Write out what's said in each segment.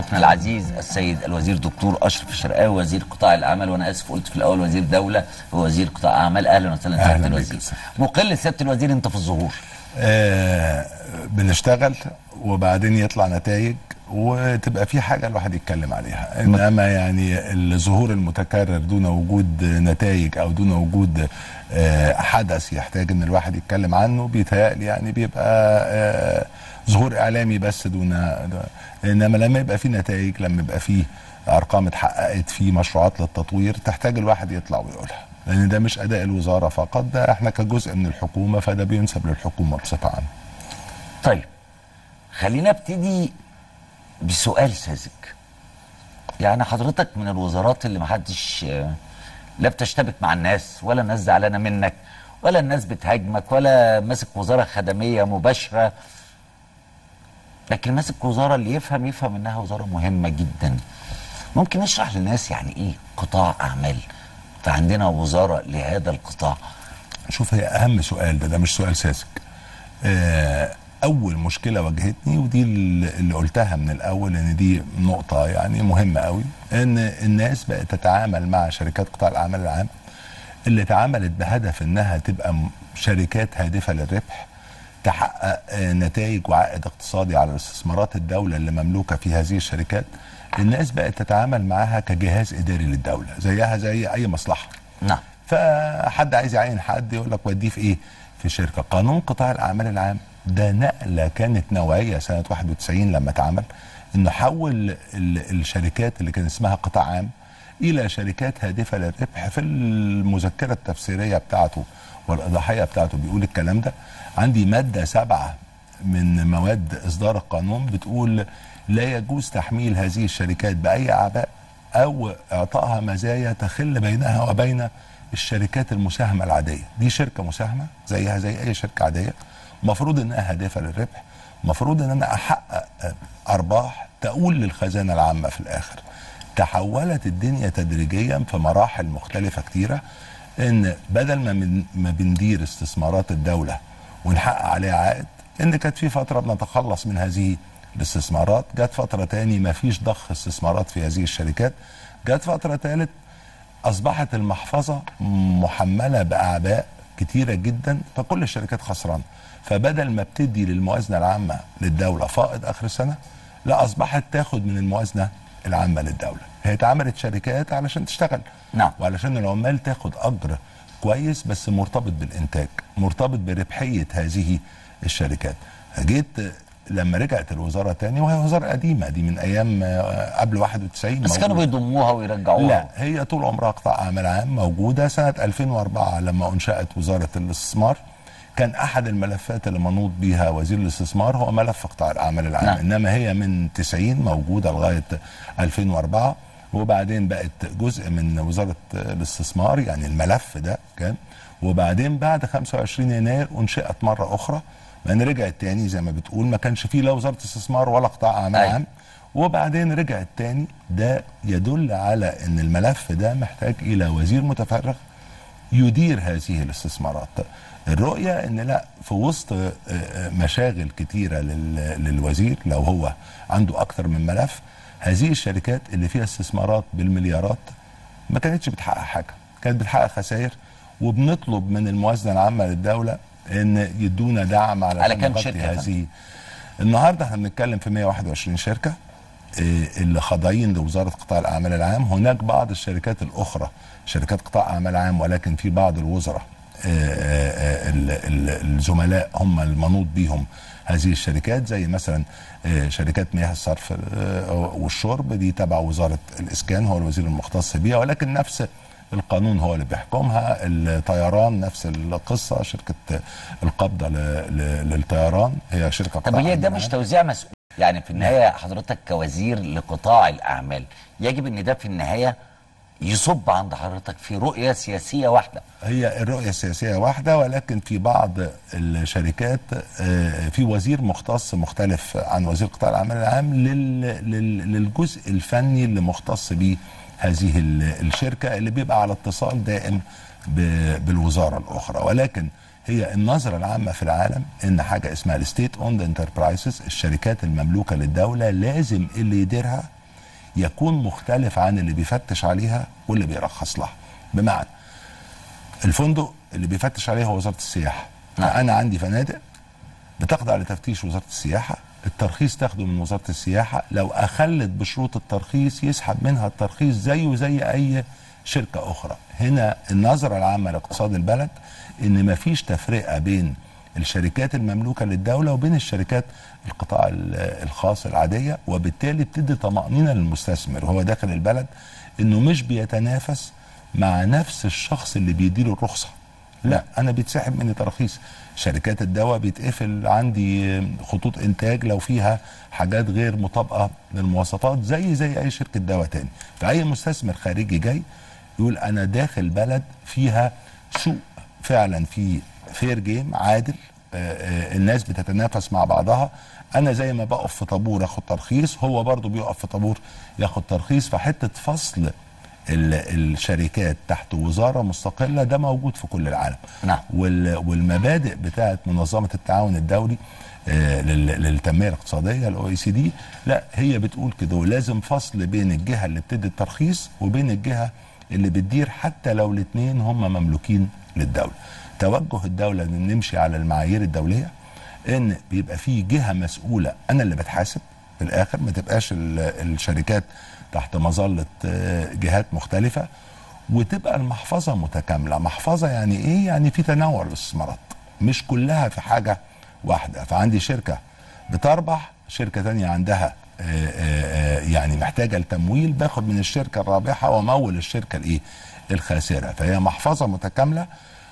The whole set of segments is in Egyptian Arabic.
ضيفنا العزيز السيد الوزير دكتور اشرف الشرقاوي وزير قطاع الاعمال وانا اسف قلت في الاول وزير دوله ووزير قطاع اعمال اهلا وسهلا أهلاً سياده بك. الوزير مقل سياده الوزير انت في الظهور آه بنشتغل وبعدين يطلع نتائج وتبقى في حاجه الواحد يتكلم عليها انما يعني الظهور المتكرر دون وجود نتائج او دون وجود آه حدث يحتاج ان الواحد يتكلم عنه بيتهيألي يعني بيبقى آه ظهور اعلامي بس دون انما لما يبقى في نتائج لما يبقى في ارقام اتحققت في مشروعات للتطوير تحتاج الواحد يطلع ويقولها لان ده مش اداء الوزاره فقط ده احنا كجزء من الحكومه فده بينسب للحكومه بصفه عامه طيب خلينا ابتدي بسؤال ساذج يعني حضرتك من الوزارات اللي محدش آه، لا بتشتبك مع الناس ولا الناس زعلانه منك ولا الناس بتهاجمك ولا ماسك وزاره خدميه مباشره لكن ماسك وزاره اللي يفهم يفهم انها وزاره مهمه جدا ممكن نشرح للناس يعني ايه قطاع اعمال فعندنا وزاره لهذا القطاع شوف هي اهم سؤال ده ده مش سؤال ساذج آه، اول مشكله واجهتني ودي اللي اللي قلتها من الاول ان دي نقطه يعني مهمه قوي ان الناس بقت تتعامل مع شركات قطاع الاعمال العام اللي اتعملت بهدف انها تبقى م- شركات هادفه للربح تحقق آه، نتائج وعائد اقتصادي على استثمارات الدوله اللي مملوكه في هذه الشركات الناس بقت تتعامل معاها كجهاز اداري للدوله زيها زي اي مصلحه نعم فحد عايز يعين حد يقول لك وديه في ايه؟ في شركه قانون قطاع الاعمال العام ده نقله كانت نوعيه سنه 91 لما اتعمل انه حول ال- الشركات اللي كان اسمها قطاع عام الى شركات هادفه للربح في المذكره التفسيريه بتاعته والاضاحيه بتاعته بيقول الكلام ده عندي ماده سبعه من مواد اصدار القانون بتقول لا يجوز تحميل هذه الشركات باي اعباء او اعطائها مزايا تخل بينها وبين الشركات المساهمه العاديه دي شركه مساهمه زيها زي اي شركه عاديه مفروض انها هادفه للربح مفروض ان انا احقق ارباح تؤول للخزانه العامه في الاخر تحولت الدنيا تدريجيا في مراحل مختلفه كتيره ان بدل ما من ما بندير استثمارات الدوله ونحقق عليها عائد ان كانت في فتره بنتخلص من هذه الاستثمارات جت فتره تاني ما فيش ضخ استثمارات في هذه الشركات جت فتره ثالث اصبحت المحفظه محمله باعباء كتيره جدا فكل الشركات خسرانه فبدل ما بتدي للموازنه العامه للدوله فائض اخر السنه لا اصبحت تاخد من الموازنه العامه للدوله هي اتعملت شركات علشان تشتغل نعم. وعلشان العمال تاخد اجر كويس بس مرتبط بالانتاج مرتبط بربحيه هذه الشركات جيت لما رجعت الوزاره تاني وهي وزاره قديمه دي من ايام آه، قبل 91 بس كانوا موجودة. بيضموها ويرجعوها لا هي طول عمرها قطاع اعمال عام موجوده سنه 2004 لما انشات وزاره الاستثمار كان احد الملفات اللي منوط بيها وزير الاستثمار هو ملف قطاع الاعمال العام نعم. نعم. انما هي من 90 موجوده لغايه 2004 وبعدين بقت جزء من وزاره الاستثمار يعني الملف ده كان وبعدين بعد 25 يناير انشئت مره اخرى لان رجعت تاني زي ما بتقول ما كانش فيه لا وزاره استثمار ولا قطاع اعمال أيوة. عام وبعدين رجعت تاني ده يدل على ان الملف ده محتاج الى وزير متفرغ يدير هذه الاستثمارات الرؤية ان لا في وسط آه، آه، مشاغل كتيرة لل- للوزير لو هو عنده اكتر من ملف هذه الشركات اللي فيها استثمارات بالمليارات ما كانتش بتحقق حاجة كانت بتحقق خسائر وبنطلب من الموازنة العامة للدولة ان يدونا دعم على على كام شركة هذه النهارده احنا بنتكلم في 121 شركه إيه، اللي خاضعين لوزاره قطاع الاعمال العام هناك بعض الشركات الاخرى شركات قطاع اعمال عام ولكن في بعض الوزراء آه، آه، آه، ال- ال- الزملاء هم المنوط بيهم هذه الشركات زي مثلا آه، شركات مياه الصرف آه، والشرب دي تبع وزاره الاسكان هو الوزير المختص بيها ولكن نفس القانون هو اللي بيحكمها الطيران نفس القصه شركه القبضه ل- ل- للطيران هي شركه طب قطاع ليه ده أعمال مش عام. توزيع مسؤول يعني في النهايه حضرتك كوزير لقطاع الاعمال يجب ان ده في النهايه يصب عند حضرتك في رؤيه سياسيه واحده هي الرؤية السياسية واحدة ولكن في بعض الشركات آه، في وزير مختص مختلف عن وزير قطاع الأعمال العام لل- لل- للجزء الفني اللي مختص به هذه ال- الشركة اللي بيبقى على اتصال دائم ب- بالوزارة الأخرى ولكن هي النظرة العامة في العالم إن حاجة اسمها الستيت اوند انتربرايزز الشركات المملوكة للدولة لازم اللي يديرها يكون مختلف عن اللي بيفتش عليها واللي بيرخص لها بمعنى الفندق اللي بيفتش عليه هو وزاره السياحه نعم. انا عندي فنادق بتخضع لتفتيش وزاره السياحه الترخيص تاخده من وزاره السياحه لو اخلت بشروط الترخيص يسحب منها الترخيص زيه زي اي شركه اخرى هنا النظره العامه لاقتصاد البلد ان مفيش تفرقه بين الشركات المملوكه للدوله وبين الشركات القطاع ال- الخاص العاديه وبالتالي بتدي طمانينه للمستثمر وهو داخل البلد انه مش بيتنافس مع نفس الشخص اللي بيديله الرخصه لا انا بيتسحب مني تراخيص شركات الدواء بيتقفل عندي خطوط انتاج لو فيها حاجات غير مطابقه للمواصفات زي زي اي شركه دواء تاني فاي مستثمر خارجي جاي يقول انا داخل بلد فيها سوق فعلا في فير جيم عادل آه، آه، الناس بتتنافس مع بعضها انا زي ما بقف في طابور اخد ترخيص هو برضو بيقف في طابور ياخد ترخيص فحته فصل ال- الشركات تحت وزاره مستقله ده موجود في كل العالم نعم. وال- والمبادئ بتاعه منظمه التعاون الدولي آه، لل- للتنميه الاقتصاديه الاو اي سي دي لا هي بتقول كده ولازم فصل بين الجهه اللي بتدي الترخيص وبين الجهه اللي بتدير حتى لو الاثنين هم مملوكين للدوله توجه الدوله ان نمشي على المعايير الدوليه ان بيبقى في جهه مسؤوله انا اللي بتحاسب في الاخر ما تبقاش ال- الشركات تحت مظله آه، جهات مختلفه وتبقى المحفظه متكامله محفظه يعني ايه يعني في تنوع الاستثمارات مش كلها في حاجه واحده فعندي شركه بتربح شركه تانية عندها آه، آه، آه، يعني محتاجه لتمويل باخد من الشركه الرابحه وامول الشركه الايه الخاسره فهي محفظه متكامله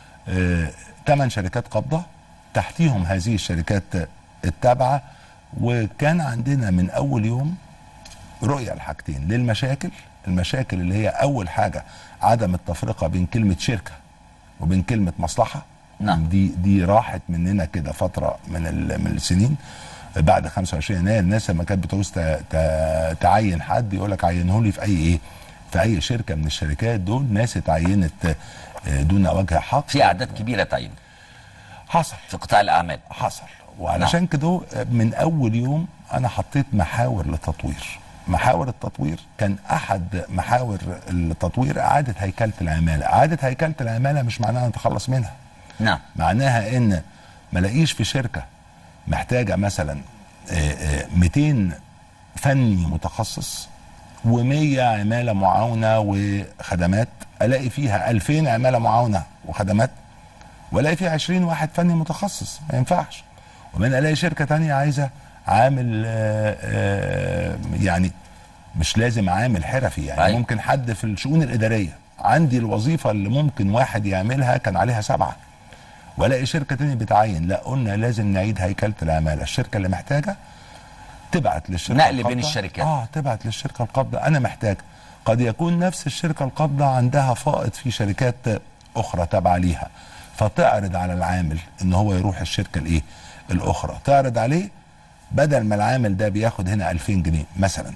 ثمان شركات قابضه تحتيهم هذه الشركات التابعه وكان عندنا من اول يوم رؤيه لحاجتين للمشاكل المشاكل اللي هي اول حاجه عدم التفرقه بين كلمه شركه وبين كلمه مصلحه نعم. دي دي راحت مننا كده فتره من ال- من السنين بعد 25 يناير الناس لما كانت بتعوز ت- ت- تعين حد يقول لك عينه لي في اي ايه في اي شركه من الشركات دول ناس اتعينت آه، دون وجه حق في اعداد كبيره تعين حصل في قطاع الاعمال حصل وعلشان كده من اول يوم انا حطيت محاور للتطوير محاور التطوير كان احد محاور التطوير اعاده هيكله العماله اعاده هيكله العماله مش معناها نتخلص منها نعم معناها ان ما الاقيش في شركه محتاجه مثلا آه، آه، 200 فني متخصص و100 عماله معاونه وخدمات الاقي فيها 2000 عماله معاونه وخدمات والاقي فيها 20 واحد فني متخصص ما ينفعش ومن الاقي شركه تانية عايزه عامل آه، آه، يعني مش لازم عامل حرفي يعني أيوة. ممكن حد في الشؤون الاداريه عندي الوظيفه اللي ممكن واحد يعملها كان عليها سبعه والاقي شركه تانية بتعين لا قلنا لازم نعيد هيكله العماله الشركه اللي محتاجه تبعت للشركه نقل بين القابضة. الشركات. اه تبعت للشركه القابضه انا محتاج قد يكون نفس الشركه القابضه عندها فائض في شركات اخرى تابعه ليها فتعرض على العامل ان هو يروح الشركه الايه الاخرى تعرض عليه بدل ما العامل ده بياخد هنا 2000 جنيه مثلا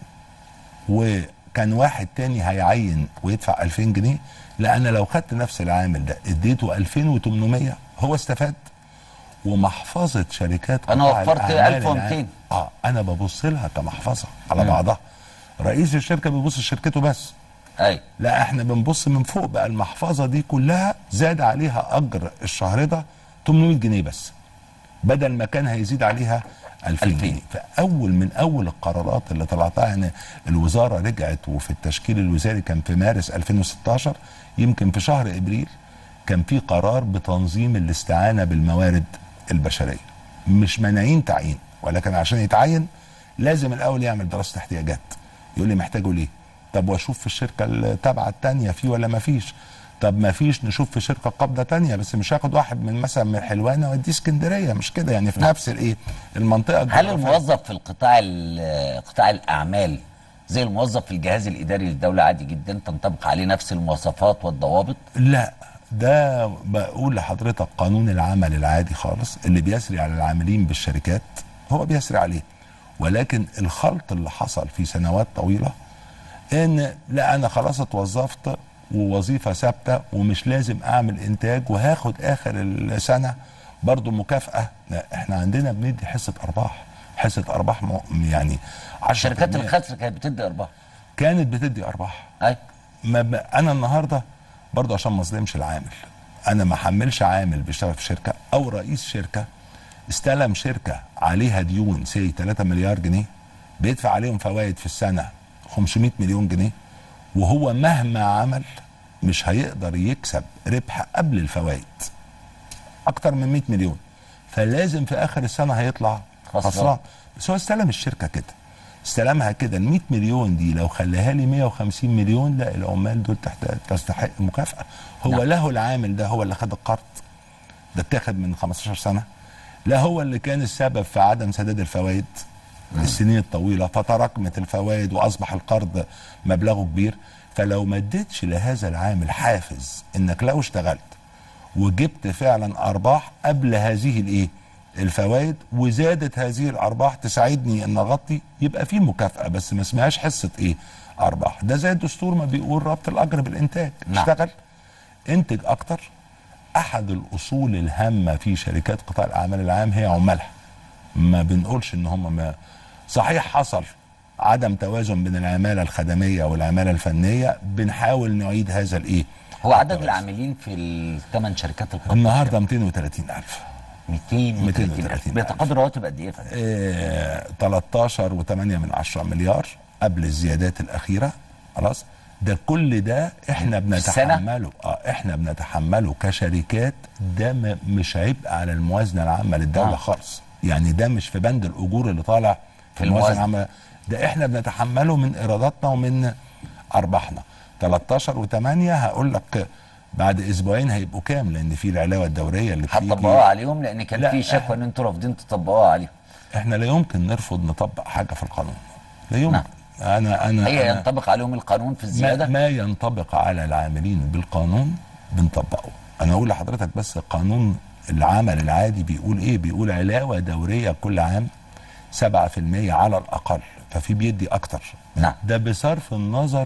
وكان واحد تاني هيعين ويدفع 2000 جنيه لا انا لو خدت نفس العامل ده اديته 2800 هو استفاد ومحفظه شركات أنا قطاع وفرت الأعمال 1200. العام- اه انا ببص لها كمحفظه على بعضها رئيس الشركه بيبص لشركته بس اي لا احنا بنبص من فوق بقى المحفظه دي كلها زاد عليها اجر الشهر ده 800 جنيه بس بدل ما كان هيزيد عليها 2000 2000. جنيه فاول من اول القرارات اللي طلعتها ان الوزاره رجعت وفي التشكيل الوزاري كان في مارس 2016 يمكن في شهر ابريل كان في قرار بتنظيم الاستعانه بالموارد البشريه مش مانعين تعيين ولكن عشان يتعين لازم الاول يعمل دراسه احتياجات يقول لي محتاجه ليه طب واشوف في الشركه التابعه الثانيه في ولا ما فيش طب ما فيش نشوف في شركه قابضه تانية بس مش هاخد واحد من مثلا من حلوانه واديه اسكندريه مش كده يعني في نفس الايه المنطقه هل الجغرافية. الموظف في القطاع ال- قطاع الاعمال زي الموظف في الجهاز الاداري للدوله عادي جدا تنطبق عليه نفس المواصفات والضوابط لا ده بقول لحضرتك قانون العمل العادي خالص اللي بيسري على العاملين بالشركات هو بيسري عليه ولكن الخلط اللي حصل في سنوات طويله ان لا انا خلاص اتوظفت ووظيفه ثابته ومش لازم اعمل انتاج وهاخد اخر السنه برضو مكافاه لا احنا عندنا بندي حصه ارباح حصه ارباح م- يعني 10% الشركات الخاسره كانت بتدي ارباح كانت بتدي ارباح اي ما ب... انا النهارده برضه عشان ما اظلمش العامل انا ما حملش عامل بيشتغل في شركه او رئيس شركه استلم شركه عليها ديون سي 3 مليار جنيه بيدفع عليهم فوائد في السنه 500 مليون جنيه وهو مهما عمل مش هيقدر يكسب ربح قبل الفوائد اكتر من 100 مليون فلازم في اخر السنه هيطلع خسران. خسران بس هو استلم الشركه كده استلمها كده ال 100 مليون دي لو خلاها لي 150 مليون لا العمال دول تحت تستحق المكافاه هو نعم. له العامل ده هو اللي خد القرض ده اتاخد من 15 سنه لا هو اللي كان السبب في عدم سداد الفوائد السنين الطويله فتراكمت الفوائد واصبح القرض مبلغه كبير فلو ما اديتش لهذا العامل حافز انك لو اشتغلت وجبت فعلا ارباح قبل هذه الايه الفوائد وزادت هذه الارباح تساعدني ان اغطي يبقى في مكافاه بس ما اسمهاش حصه ايه ارباح ده زي الدستور ما بيقول ربط الاجر بالانتاج نعم. اشتغل انتج اكتر احد الاصول الهامه في شركات قطاع الاعمال العام هي عمالها ما بنقولش ان هم ما صحيح حصل عدم توازن بين العماله الخدميه والعماله الفنيه بنحاول نعيد هذا الايه هو عدد التوازن. العاملين في الثمان شركات القطاع النهارده 230 الف 230 230 بيتقاضوا رواتب قد ايه يا فندم؟ آه، 13 و8 من 10 مليار قبل الزيادات الاخيره خلاص ده كل ده احنا السنة؟ بنتحمله اه احنا بنتحمله كشركات ده م- مش عبء على الموازنه العامه للدوله آه. خالص يعني ده مش في بند الاجور اللي طالع في في الموازنه الموازنة. العامه ده احنا بنتحمله من ايراداتنا ومن ارباحنا 13 و8 هقول لك بعد اسبوعين هيبقوا كام لان في العلاوه الدوريه اللي بتيجي هتطبقوها عليهم لان كان لا، في شكوى ان انتوا رافضين تطبقوها عليهم احنا لا يمكن نرفض نطبق حاجه في القانون لا يمكن نعم. انا انا هي أنا ينطبق عليهم القانون في ما, الزياده ما ينطبق على العاملين بالقانون بنطبقه انا اقول لحضرتك بس قانون العمل العادي بيقول ايه بيقول علاوه دوريه كل عام 7% على الاقل ففي بيدي اكتر نعم. ده بصرف النظر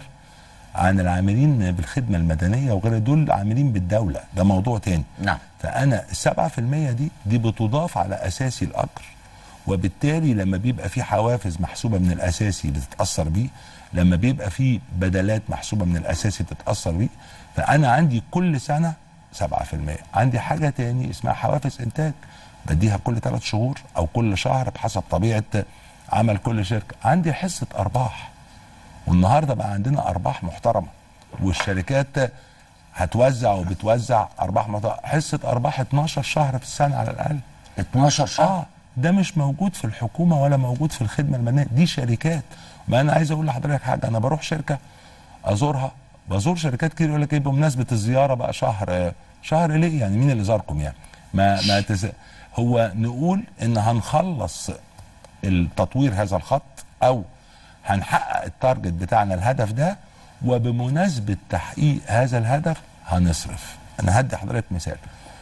عن العاملين بالخدمه المدنيه وغير دول عاملين بالدوله ده موضوع تاني نعم فانا السبعة في المية دي دي بتضاف على اساسي الاجر وبالتالي لما بيبقى في حوافز محسوبه من الاساسي بتتاثر بيه لما بيبقى في بدلات محسوبه من الاساسي بتتاثر بيه فانا عندي كل سنه 7% عندي حاجه تاني اسمها حوافز انتاج بديها كل ثلاث شهور او كل شهر بحسب طبيعه عمل كل شركه عندي حصه ارباح والنهارده بقى عندنا ارباح محترمه والشركات هتوزع وبتوزع ارباح محترمه حصه ارباح 12 شهر في السنه على الاقل 12 شهر اه ده مش موجود في الحكومه ولا موجود في الخدمه المدنيه دي شركات ما انا عايز اقول لحضرتك حاجه انا بروح شركه ازورها بزور شركات كتير يقول لك ايه بمناسبه الزياره بقى شهر آه، شهر ليه يعني مين اللي زاركم يعني ما ما تز... هو نقول ان هنخلص التطوير هذا الخط او هنحقق التارجت بتاعنا الهدف ده وبمناسبه تحقيق هذا الهدف هنصرف انا هدي حضرتك مثال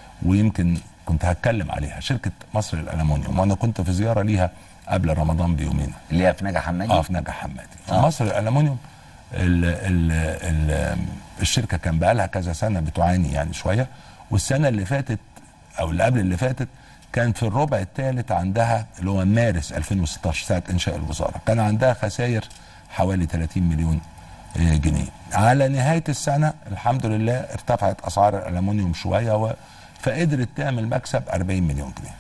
ويمكن كنت هتكلم عليها شركه مصر للالومنيوم وانا كنت في زياره ليها قبل رمضان بيومين اللي هي في نجا حمادي اه في نجا حمادي آه. آه. مصر الالومنيوم ال ال ال الشركه كان بقى لها كذا سنه بتعاني يعني شويه والسنه اللي فاتت او اللي قبل اللي فاتت كان في الربع الثالث عندها اللي هو مارس 2016 سنه انشاء الوزاره كان عندها خسائر حوالي 30 مليون آه، جنيه على نهايه السنه الحمد لله ارتفعت اسعار الالومنيوم شويه و... فقدرت تعمل مكسب 40 مليون جنيه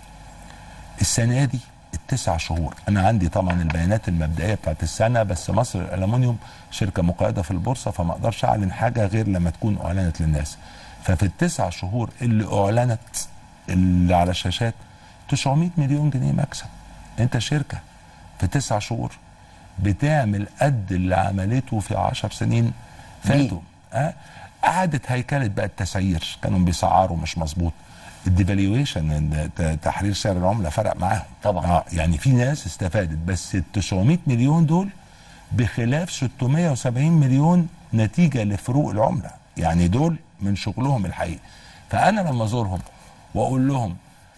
السنه دي التسع شهور انا عندي طبعا البيانات المبدئيه بتاعت السنه بس مصر الالومنيوم شركه مقيده في البورصه فما اقدرش اعلن حاجه غير لما تكون اعلنت للناس ففي التسع شهور اللي اعلنت اللي على الشاشات 900 مليون جنيه مكسب انت شركه في تسع شهور بتعمل قد اللي عملته في عشر سنين فاتوا اه قعدت هيكله بقى التسعير كانوا بيسعروا مش مظبوط الديفالويشن تحرير سعر العمله فرق معاهم طبعا. اه يعني في ناس استفادت بس ال 900 مليون دول بخلاف 670 مليون نتيجه لفروق العمله يعني دول من شغلهم الحقيقي فانا لما ازورهم واقول لهم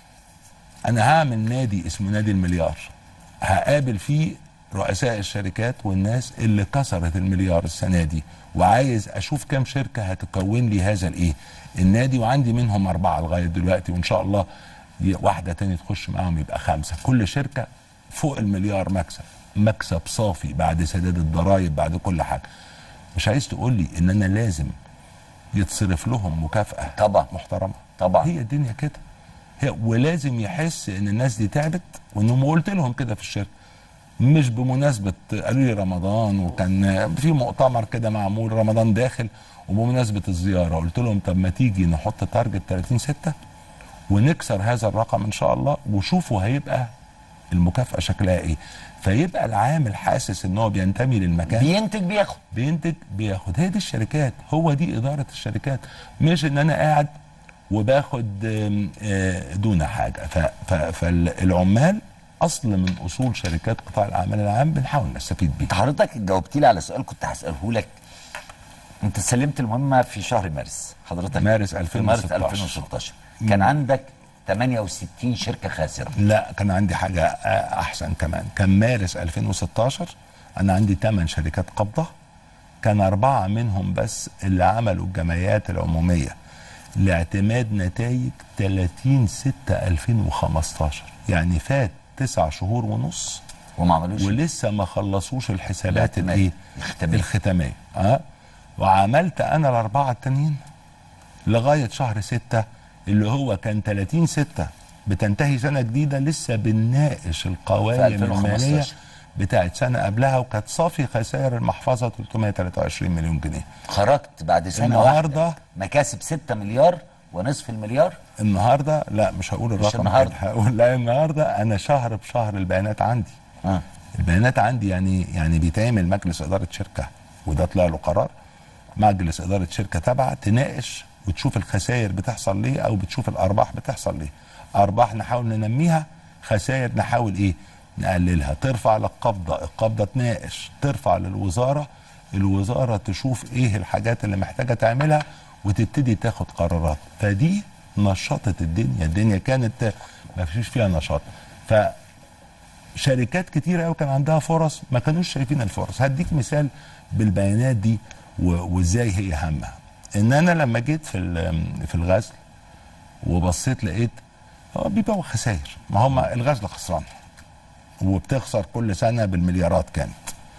انا هعمل نادي اسمه نادي المليار هقابل فيه رؤساء الشركات والناس اللي كسرت المليار السنه دي وعايز اشوف كام شركه هتكون لي هذا الايه النادي وعندي منهم اربعه لغايه دلوقتي وان شاء الله ي- واحده تاني تخش معاهم يبقى خمسه كل شركه فوق المليار مكسب مكسب صافي بعد سداد الضرائب بعد كل حاجه مش عايز تقول لي ان انا لازم يتصرف لهم مكافاه طبعا. محترمه طبعا. هي الدنيا كده هي ولازم يحس ان الناس دي تعبت وانهم قلت لهم كده في الشركه مش بمناسبه قالوا لي رمضان وكان في مؤتمر كده معمول رمضان داخل وبمناسبه الزياره قلت لهم طب ما تيجي نحط تارجت 30 6 ونكسر هذا الرقم ان شاء الله وشوفوا هيبقى المكافاه شكلها ايه فيبقى العامل حاسس ان هو بينتمي للمكان بينتج بياخد بينتج بياخد هي دي الشركات هو دي إدارة الشركات مش إن أنا قاعد وباخد آم، آه، دون حاجة ف- ف- فالعمال أصل من أصول شركات قطاع الأعمال العام بنحاول نستفيد بيه انت حضرتك جاوبت لي على سؤال كنت هساله لك انت سلمت المهمه في شهر مارس حضرتك مارس في مارس 2016. 2016 كان عندك 68 شركه خاسره لا كان عندي حاجة آه، أحسن كمان كان مارس 2016 أنا عندي 8 شركات قبضة كان أربعة منهم بس اللي عملوا الجمعيات العمومية لاعتماد نتائج 30 6 2015 يعني فات تسع شهور ونص وما عملوش ولسه ما خلصوش الحسابات الاعتماد. الايه الختامية. الختاميه اه وعملت انا الاربعه التانيين لغايه شهر ستة اللي هو كان 30 6 بتنتهي سنه جديده لسه بنناقش في القوائم 2015. الماليه بتاعت سنه قبلها وكانت صافي خسائر المحفظه 323 مليون جنيه خرجت بعد سنه النهاردة- واحده مكاسب 6 مليار ونصف المليار النهارده لا مش هقول الرقم النهاردة. كده، هقول لا النهارده انا شهر بشهر البيانات عندي اه البيانات عندي يعني يعني بيتعمل مجلس اداره شركه وده طلع له قرار مجلس اداره شركه تابعه تناقش وتشوف الخسائر بتحصل ليه او بتشوف الارباح بتحصل ليه ارباح نحاول ننميها خسائر نحاول ايه نقللها ترفع للقبضه القبضه تناقش ترفع للوزاره الوزاره تشوف ايه الحاجات اللي محتاجه تعملها وتبتدي تاخد قرارات فدي نشطت الدنيا الدنيا كانت ما فيش فيها نشاط ف شركات كتيرة قوي كان عندها فرص ما كانوش شايفين الفرص هديك مثال بالبيانات دي و- وازاي هي هامة ان انا لما جيت في ال- في الغزل وبصيت لقيت هو بيبيعوا خسائر ما هم الغزل خسران وبتخسر كل سنة بالمليارات كانت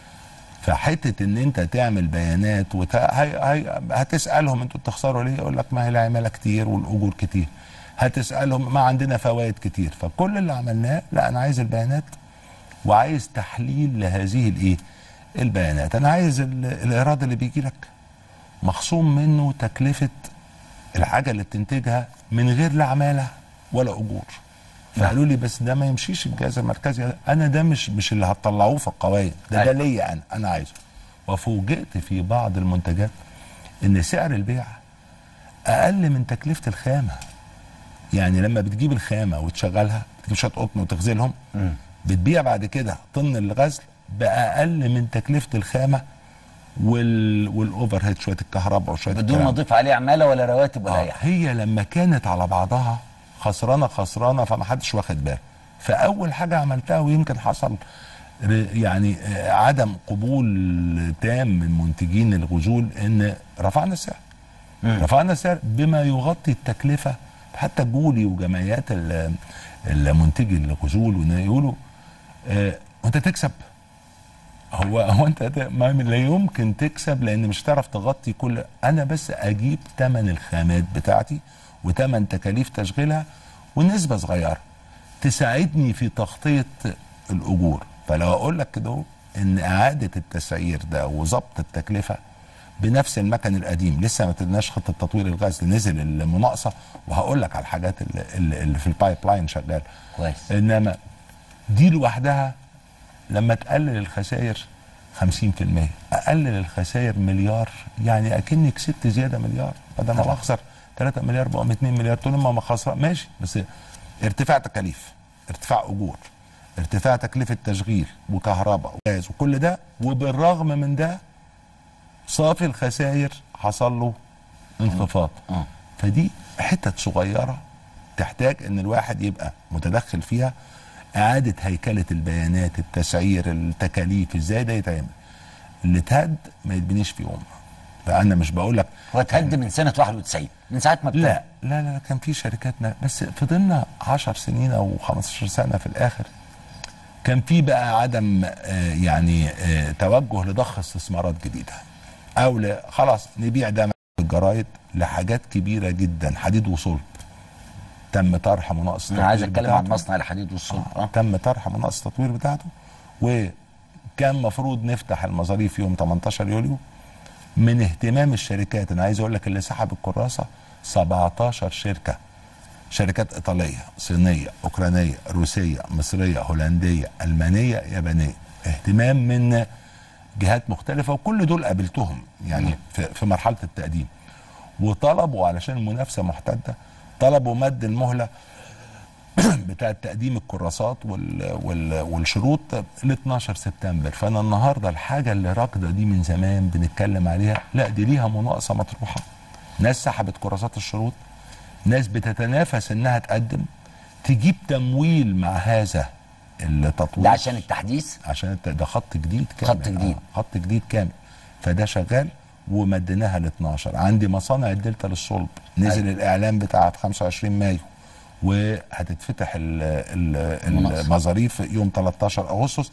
فحته ان انت تعمل بيانات وت... هي... هي... هتسالهم انتوا بتخسروا ليه يقول لك ما هي العماله كتير والاجور كتير هتسالهم ما عندنا فوائد كتير فكل اللي عملناه لا انا عايز البيانات وعايز تحليل لهذه الايه البيانات انا عايز ال... الايراد اللي بيجي لك مخصوم منه تكلفه الحاجه اللي بتنتجها من غير لا عماله ولا اجور فقالوا لي بس ده ما يمشيش الجهاز المركزي انا ده مش مش اللي هتطلعوه في القوائم ده ده أيوة. ليا انا انا عايزه وفوجئت في بعض المنتجات ان سعر البيع اقل من تكلفه الخامه يعني لما بتجيب الخامه وتشغلها بتجيب شويه قطن وتغزلهم بتبيع بعد كده طن الغزل باقل من تكلفه الخامه وال والاوفر هيد شويه الكهرباء وشويه بدون الكلام ما اضيف عليه عماله ولا رواتب ولا اي آه حاجه هي لما كانت على بعضها خسرانه خسرانه فما حدش واخد باله فاول حاجه عملتها ويمكن حصل ر- يعني آه، عدم قبول تام من منتجين الغزول ان رفعنا السعر رفعنا السعر بما يغطي التكلفه حتى جولي وجمعيات ال- المنتجي الغزول وإن يقولوا آه وانت تكسب هو هو انت هت- ما لا يمكن تكسب لان مش هتعرف تغطي كل انا بس اجيب ثمن الخامات بتاعتي وثمن تكاليف تشغيلها ونسبه صغيره تساعدني في تغطيه الاجور فلو اقول لك كده اهو ان اعاده التسعير ده وظبط التكلفه بنفس المكن القديم لسه ما ابتديناش خطه تطوير الغزل نزل المناقصه وهقول لك على الحاجات اللي, اللي اللي في البايب لاين شغاله كويس انما دي لوحدها لما تقلل الخسائر 50% اقلل الخسائر مليار يعني اكني كسبت زياده مليار بدل ما اخسر 3 مليار بقوا 2 مليار طول ما ما خسر ماشي بس ارتفاع تكاليف ارتفاع اجور ارتفاع تكلفه تشغيل وكهرباء وغاز وكل ده وبالرغم من ده صافي الخسائر حصل له انخفاض آه. فدي حتت صغيره تحتاج ان الواحد يبقى متدخل فيها اعاده هيكله البيانات التسعير التكاليف ازاي ده يتعمل اللي اتهد ما يتبنيش في يوم فانا مش بقول لك هو اتهد من سنه 91 من ساعه ما ابتدى لا لا لا كان في شركات نا- بس فضلنا 10 سنين او 15 سنه في الاخر كان في بقى عدم آه، يعني آه، توجه لضخ استثمارات جديده او ل- خلاص نبيع ده الجرايد لحاجات كبيره جدا حديد وصلب تم طرح مناقصه انا عايز التطوير اتكلم عن بتاعته. مصنع الحديد والصلب آه. آه. تم طرح مناقصه التطوير بتاعته وكان مفروض نفتح المظاريف يوم 18 يوليو من اهتمام الشركات انا عايز اقول لك اللي سحب الكراسه 17 شركه شركات ايطاليه صينيه اوكرانيه روسيه مصريه هولنديه المانيه يابانيه اهتمام من جهات مختلفه وكل دول قابلتهم يعني في, في مرحله التقديم وطلبوا علشان المنافسه محتده طلبوا مد المهله بتاع تقديم الكراسات وال وال والشروط ل 12 سبتمبر فانا النهارده الحاجه اللي راكده دي من زمان بنتكلم عليها لا دي ليها مناقصه مطروحه ناس سحبت كراسات الشروط ناس بتتنافس انها تقدم تجيب تمويل مع هذا التطوير ده عشان التحديث عشان الت- ده خط جديد كامل خط جديد. آه خط جديد كامل فده شغال ومديناها ل 12 عندي مصانع الدلتا للصلب نزل أيوة. الاعلان بتاعها في 25 مايو وهتتفتح ال- ال- المناقصة. المظاريف يوم 13 اغسطس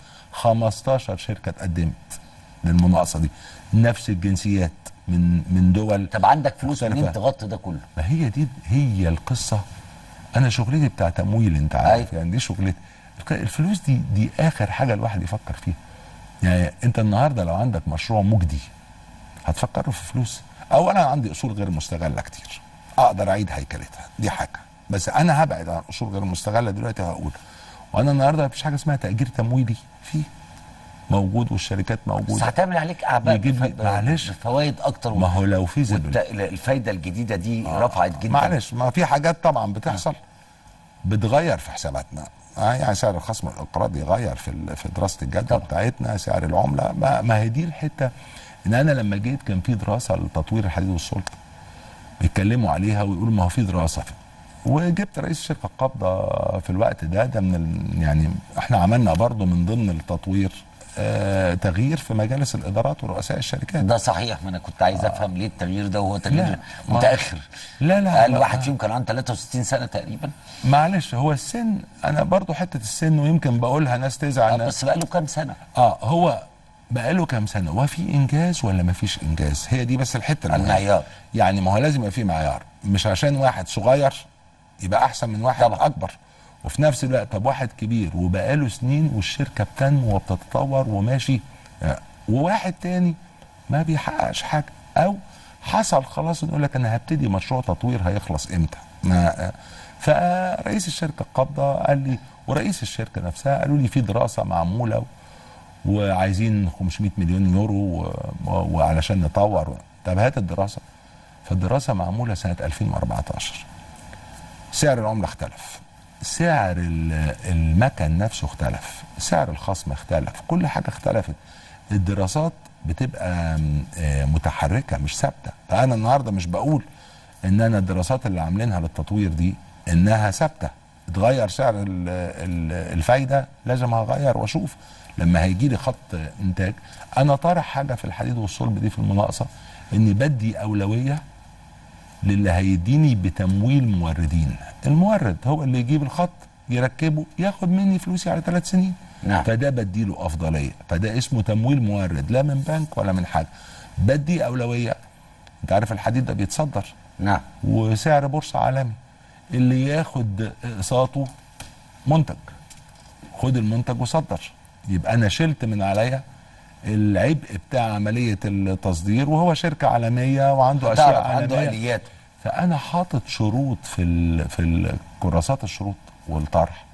15 شركه اتقدمت للمناقصه دي نفس الجنسيات من من دول طب عندك فلوس مختلفة. منين تغطي ده كله ما هي دي هي القصه انا شغلتي بتاع تمويل انت عارف أيوة. يعني دي شغلتي الك- الفلوس دي دي اخر حاجه الواحد يفكر فيها يعني انت النهارده لو عندك مشروع مجدي هتفكر في فلوس اولا عندي اصول غير مستغله كتير اقدر اعيد هيكلتها دي حاجه بس انا هبعد عن اصول غير مستغله دلوقتي هقول وانا النهارده مفيش حاجه اسمها تاجير تمويلي فيه موجود والشركات بس موجوده هتعمل عليك اعباء يجيب لي- بف- معلش. بفوائد اكتر ما هو لو في زبل والت- الفايده الجديده دي رفعت جدا معلش ما في حاجات طبعا بتحصل بتغير في حساباتنا آه يعني سعر الخصم الاقراضي يغير في ال- في دراسه الجدوى طبعا. بتاعتنا سعر العمله ما, ما هي دي الحته ان انا لما جيت كان في دراسه لتطوير الحديد والصلب بيتكلموا عليها ويقولوا ما هو في دراسه وجبت رئيس شركه القبضه في الوقت ده ده من ال- يعني احنا عملنا برضو من ضمن التطوير آه تغيير في مجالس الادارات ورؤساء الشركات ده صحيح ما انا كنت عايز افهم ليه التغيير ده وهو تغيير لا، ما- متاخر لا لا اقل لا. واحد فيهم كان عنده 63 سنه تقريبا معلش هو السن انا برضو حته السن ويمكن بقولها ناس آه، تزعل بس بقى له كام سنه اه هو بقاله كام سنه وفي انجاز ولا ما فيش انجاز هي دي بس الحته المهمة. المعيار. يعني ما هو لازم يبقى في معيار مش عشان واحد صغير يبقى احسن من واحد طبعا. اكبر وفي نفس الوقت طب واحد كبير وبقاله سنين والشركه بتنمو وبتتطور وماشي آه، وواحد تاني ما بيحققش حاجه او حصل خلاص نقول لك انا هبتدي مشروع تطوير هيخلص امتى ما آه، فرئيس الشركه القابضه قال لي ورئيس الشركه نفسها قالوا لي في دراسه معموله وعايزين 500 مليون يورو و- و- وعلشان نطور طب هات الدراسه فالدراسه معموله سنه 2014 سعر العمله اختلف سعر ال- المكن نفسه اختلف سعر الخصم اختلف كل حاجه اختلفت الدراسات بتبقى م- آه، متحركه مش ثابته فانا النهارده مش بقول ان انا الدراسات اللي عاملينها للتطوير دي انها ثابته اتغير سعر ال- ال- الفايده لازم هغير واشوف لما هيجي لي خط انتاج انا طارح حاجه في الحديد والصلب دي في المناقصه اني بدي اولويه للي هيديني بتمويل موردين المورد هو اللي يجيب الخط يركبه ياخد مني فلوسي على ثلاث سنين نعم. فده بديله افضليه فده اسمه تمويل مورد لا من بنك ولا من حاجه بدي اولويه انت عارف الحديد ده بيتصدر نعم وسعر بورصه عالمي اللي ياخد اقساطه منتج خد المنتج وصدر يبقى انا شلت من عليا العبء بتاع عمليه التصدير وهو شركه عالميه وعنده اشياء تعرف عنده عالميه اليات فانا حاطط شروط في ال في الكراسات الشروط والطرح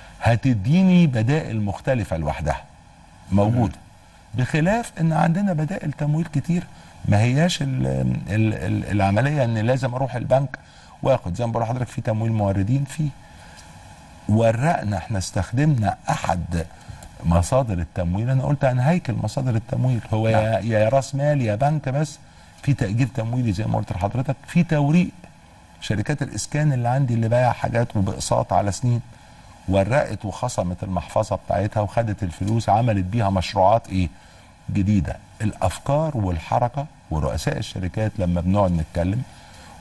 هتديني بدائل مختلفه لوحدها موجوده بخلاف ان عندنا بدائل تمويل كتير ما هياش ال ال ال العمليه ان لازم اروح البنك واخد زي ما بقول لحضرتك في تمويل موردين فيه ورقنا احنا استخدمنا احد مصادر التمويل انا قلت انا هيكل مصادر التمويل هو يا, يا راس مال يا بنك بس في تاجير تمويلي زي ما قلت لحضرتك في توريق شركات الاسكان اللي عندي اللي بايع حاجات وباقساط على سنين ورقت وخصمت المحفظه بتاعتها وخدت الفلوس عملت بيها مشروعات ايه جديده الافكار والحركه ورؤساء الشركات لما بنقعد نتكلم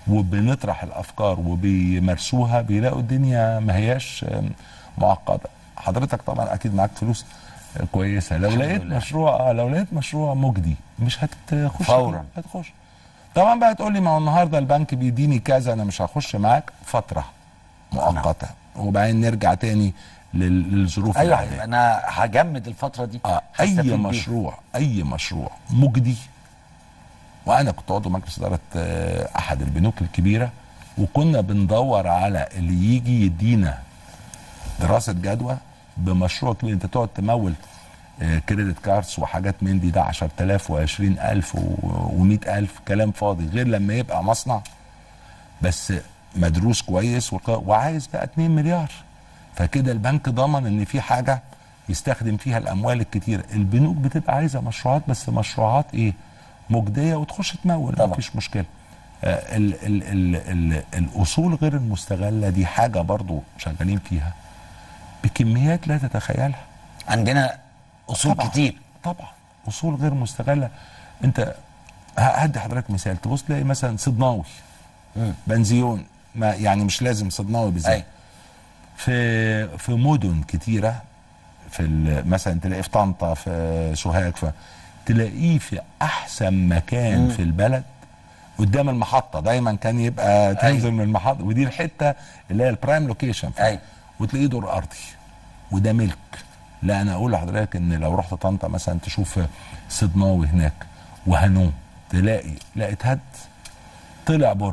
وبنطرح الافكار وبيمارسوها بيلاقوا الدنيا ما هياش آم، معقده حضرتك طبعا اكيد معاك فلوس آه، كويسه لو الحمد لقيت لله. مشروع اه لو لقيت مشروع مجدي مش هتخش فوراً. فيه، هتخش طبعا بقى تقول لي ما هو النهارده البنك بيديني كذا انا مش هخش معاك فتره مؤقته وبعدين نرجع تاني لل- للظروف ايوه العادية. انا هجمد الفتره دي آه هستفيد اي بيها. مشروع اي مشروع مجدي وانا كنت عضو مجلس اداره آه، احد البنوك الكبيره وكنا بندور على اللي يجي يدينا دراسه جدوى بمشروع كبير انت تقعد تمول آه، كريدت كاردز وحاجات من دي ده 10000 و20000 و100000 كلام فاضي غير لما يبقى مصنع بس مدروس كويس وق- وعايز بقى 2 مليار فكده البنك ضمن ان في حاجه يستخدم فيها الاموال الكتيره البنوك بتبقى عايزه مشروعات بس مشروعات ايه مجديه وتخش تمول طبعا. مفيش مشكله آه ال ال ال ال الاصول غير المستغله دي حاجه برضو شغالين فيها بكميات لا تتخيلها عندنا اصول طبعا كتير طبعا اصول غير مستغله انت ه- هدي حضرتك مثال تبص تلاقي مثلا صدناوي مم. بنزيون ما يعني مش لازم صدناوي بالذات اي في في مدن كتيره في ال- مثلا تلاقيه في طنطا في سوهاج في تلاقيه في احسن مكان مم. في البلد قدام المحطه دايما كان يبقى تنزل من المحطه ودي الحته اللي هي البرايم لوكيشن أي. وتلاقيه دور ارضي وده ملك لا انا اقول لحضرتك ان لو رحت طنطا مثلا تشوف صدناوي هناك وهنوم تلاقي لا اتهد طلع برج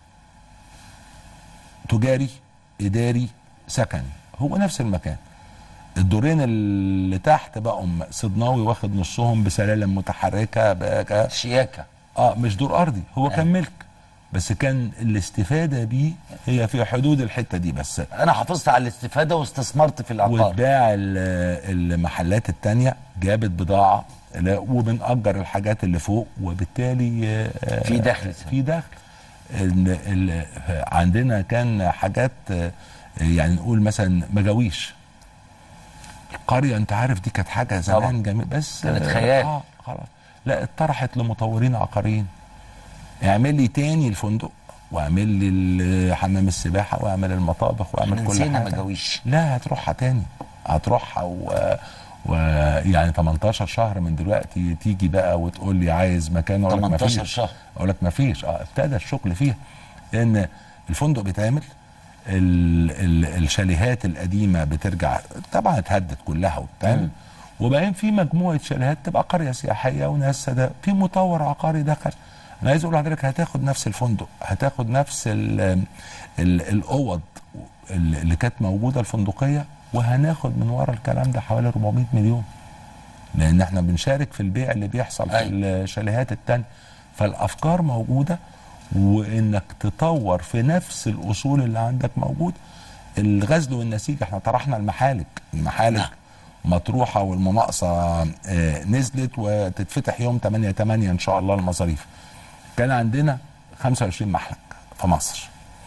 تجاري اداري سكني هو نفس المكان الدورين اللي تحت بقوا صدناوي واخد نصهم بسلالم متحركه بقى شياكه اه مش دور ارضي هو كان ملك بس كان الاستفاده بيه هي في حدود الحته دي بس انا حافظت على الاستفاده واستثمرت في العقار واتباع ال- المحلات التانية جابت بضاعة لا- وبنأجر الحاجات اللي فوق وبالتالي آه، في دخل. في دخل ال- ال- عندنا كان حاجات آه، يعني نقول مثلا مجاويش القرية انت عارف دي كانت حاجة طبعا. زمان جميل بس كانت آه، خيال. اه خلاص لا اتطرحت لمطورين عقاريين اعمل لي تاني الفندق واعمل لي ال- حمام السباحة واعمل المطابخ واعمل احنا كل نسينا حاجة مجاويش لا هتروحها تاني هتروحها و... ويعني 18 شهر من دلوقتي تيجي بقى وتقول لي عايز مكان اقول لك ما 18 فيش شهر. اقول لك ما فيش اه ابتدى الشغل فيها لان الفندق بيتعمل ال... ال... الشاليهات القديمه بترجع طبعا اتهدت كلها وبتعمل وبعدين في مجموعه شاليهات تبقى قريه سياحيه وناس سدا في مطور عقاري دخل انا عايز اقول لحضرتك هتاخد نفس الفندق هتاخد نفس ال... ال... الاوض اللي كانت موجوده الفندقيه وهناخد من ورا الكلام ده حوالي 400 مليون لان احنا بنشارك في البيع اللي بيحصل في أيوة. الشاليهات التانية فالافكار موجوده وانك تطور في نفس الاصول اللي عندك موجود الغزل والنسيج احنا طرحنا المحالك المحالك نعم. مطروحه والمناقصه آه، نزلت وتتفتح يوم 8 8 ان شاء الله المصاريف كان عندنا 25 محلك في مصر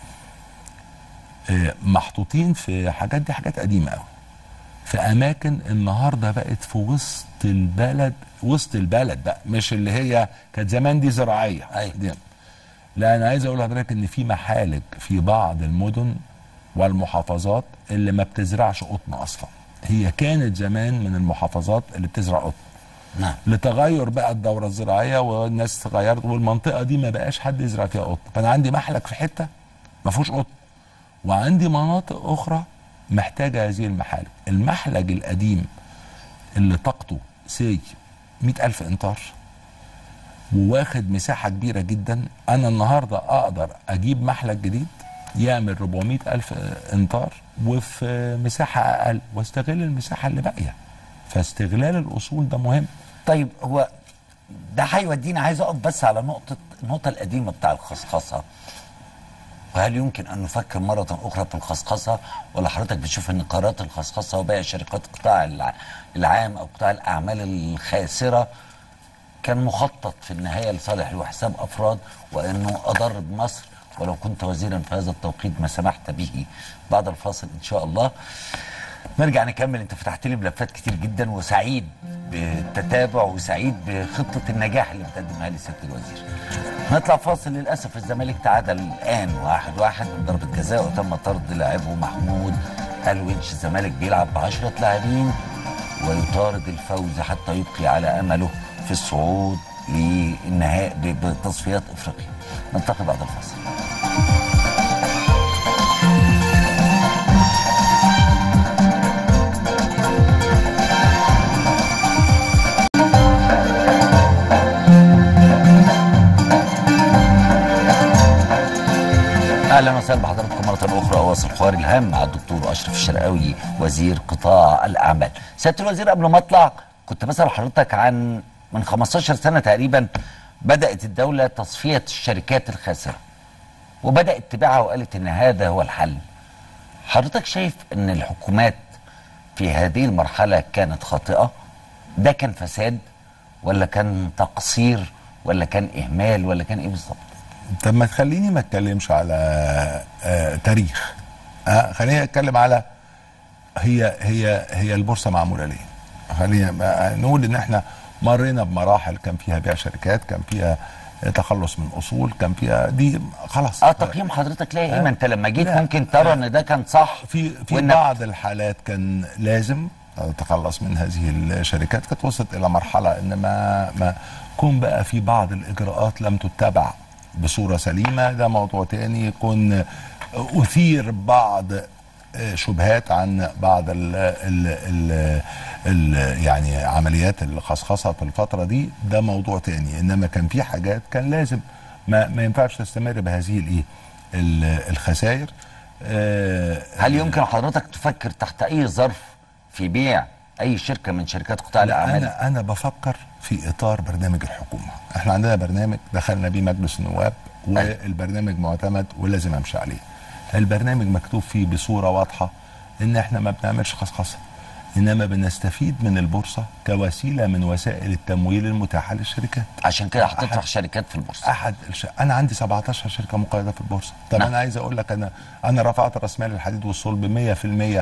آه، محطوطين في حاجات دي حاجات قديمه قوي في اماكن النهارده بقت في وسط البلد وسط البلد بقى مش اللي هي كانت زمان دي زراعيه أيوة. دي لا انا عايز اقول لحضرتك ان في محالك في بعض المدن والمحافظات اللي ما بتزرعش قطن اصلا هي كانت زمان من المحافظات اللي بتزرع قطن نعم لتغير بقى الدوره الزراعيه والناس تغيرت والمنطقه دي ما بقاش حد يزرع فيها قطن فانا عندي محلك في حته ما فيهوش قطن وعندي مناطق اخرى محتاجه هذه المحالك المحلج القديم اللي طاقته سي مئة ألف إنطار وواخد مساحة كبيرة جدا أنا النهاردة أقدر أجيب محلك جديد يعمل 400 ألف إنطار وفي مساحة أقل واستغل المساحة اللي باقية فاستغلال الأصول ده مهم طيب هو ده هيودينا عايز اقف بس على نقطه النقطه القديمه بتاع الخصخصه وهل يمكن ان نفكر مره اخرى في الخصخصه ولا حضرتك بتشوف ان قرارات الخصخصه وبيع شركات القطاع الع- العام او قطاع الاعمال الخاسره كان مخطط في النهايه لصالح وحساب افراد وانه اضر بمصر ولو كنت وزيرا في هذا التوقيت ما سمحت به بعد الفاصل ان شاء الله نرجع نكمل انت فتحت لي ملفات كتير جدا وسعيد بالتتابع وسعيد بخطه النجاح اللي بتقدمها لي سياده الوزير. نطلع فاصل للاسف الزمالك تعادل الان واحد واحد من ضربه جزاء وتم طرد لاعبه محمود الونش الزمالك بيلعب ب 10 لاعبين ويطارد الفوز حتى يبقي على امله في الصعود للنهائي بتصفيات افريقيا نلتقي بعد الفاصل اهلا وسهلا بحضراتكم مره اخرى اواصل حوار الهام مع الدكتور اشرف الشرقاوي وزير قطاع الاعمال. سياده الوزير قبل ما اطلع كنت بسال حضرتك عن من 15 سنه تقريبا بدات الدوله تصفيه الشركات الخاسره. وبدات تبيعها وقالت ان هذا هو الحل. حضرتك شايف ان الحكومات في هذه المرحله كانت خاطئه؟ ده كان فساد ولا كان تقصير ولا كان اهمال ولا كان ايه بالظبط؟ طب ما تخليني ما اتكلمش على آه تاريخ آه خليني اتكلم على هي هي هي البورصه معموله ليه خلينا نقول ان احنا مرينا بمراحل كان فيها بيع شركات كان فيها تخلص من اصول كان فيها دي خلاص اه تقييم حضرتك ليه ايه ما انت لما جيت لا. ممكن ترى ان ده كان صح في في وإنك- بعض الحالات كان لازم تخلص من هذه الشركات كانت وصلت الى مرحله ان ما ما كون بقى في بعض الاجراءات لم تتبع بصوره سليمه ده موضوع تاني يكون اثير بعض شبهات عن بعض ال ال ال ال يعني عمليات الخصخصه في الفتره دي ده موضوع تاني انما كان في حاجات كان لازم ما ما ينفعش تستمر بهذه الايه ال- الخسائر آه، هل يمكن حضرتك تفكر تحت اي ظرف في بيع اي شركه من شركات قطاع لا الاعمال انا انا بفكر في اطار برنامج الحكومه احنا عندنا برنامج دخلنا بيه مجلس النواب والبرنامج معتمد ولازم امشي عليه البرنامج مكتوب فيه بصوره واضحه ان احنا ما بنعملش خصخصه انما بنستفيد من البورصه كوسيله من وسائل التمويل المتاحه للشركات عشان كده هتطرح شركات في البورصه احد الش... انا عندي 17 شركه مقيده في البورصه طب نعم. انا عايز اقول لك انا انا رفعت راس مال الحديد والصلب 100%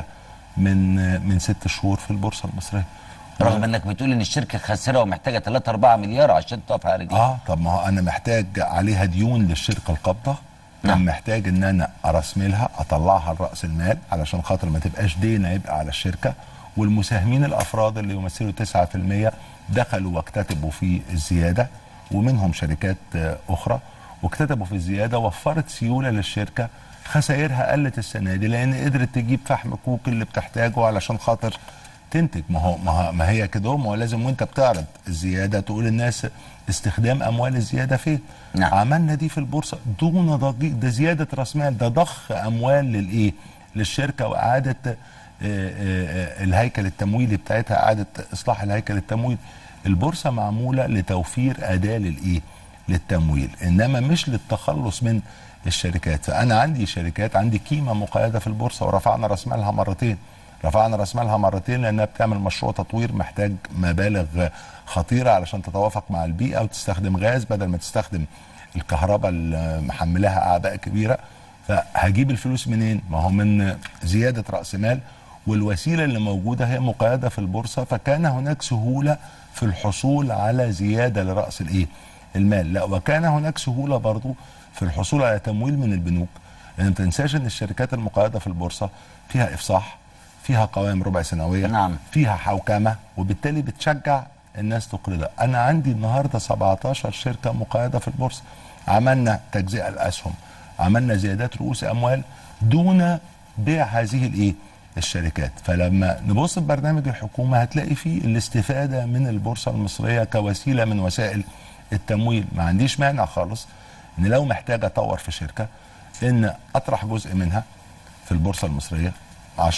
من من ست شهور في البورصه المصريه رغم انك بتقول ان الشركه خاسره ومحتاجه 3 4 مليار عشان تقف على رجليها اه طب ما هو انا محتاج عليها ديون للشركه القابضه نعم. كان محتاج ان انا ارسملها اطلعها لراس المال علشان خاطر ما تبقاش دين يبقى على الشركه والمساهمين الافراد اللي يمثلوا 9% دخلوا واكتتبوا في الزياده ومنهم شركات آه، اخرى واكتتبوا في الزياده وفرت سيوله للشركه خسائرها قلت السنه دي لان قدرت تجيب فحم كوك اللي بتحتاجه علشان خاطر تنتج ما هو ما, هو- ما هي كده ما هو لازم وانت بتعرض الزياده تقول الناس استخدام اموال الزياده فين نعم. عملنا دي في البورصه دون ضجيج ده زياده راس مال ده ضخ اموال للايه للشركه واعاده آه، آه، آه، الهيكل التمويلي بتاعتها اعاده اصلاح الهيكل التمويلي البورصه معموله لتوفير اداه للايه للتمويل انما مش للتخلص من الشركات فانا عندي شركات عندي قيمه مقيده في البورصه ورفعنا راس مالها مرتين رفعنا راس مالها مرتين لانها بتعمل مشروع تطوير محتاج مبالغ خطيره علشان تتوافق مع البيئه وتستخدم غاز بدل ما تستخدم الكهرباء اللي محملاها اعباء كبيره فهجيب الفلوس منين؟ ما هو من زياده راس مال والوسيله اللي موجوده هي مقيده في البورصه فكان هناك سهوله في الحصول على زياده لراس الايه؟ المال، لا وكان هناك سهوله برضو في الحصول على تمويل من البنوك لان ما تنساش ان الشركات المقيده في البورصه فيها افصاح فيها قوائم ربع سنويه نعم. فيها حوكمه وبالتالي بتشجع الناس تقرضها انا عندي النهارده 17 شركه مقيده في البورصه عملنا تجزئه الاسهم عملنا زيادات رؤوس اموال دون بيع هذه الايه الشركات فلما نبص في برنامج الحكومه هتلاقي فيه الاستفاده من البورصه المصريه كوسيله من وسائل التمويل ما عنديش مانع خالص ان لو محتاج اطور في شركه ان اطرح جزء منها في البورصه المصريه 10% 20%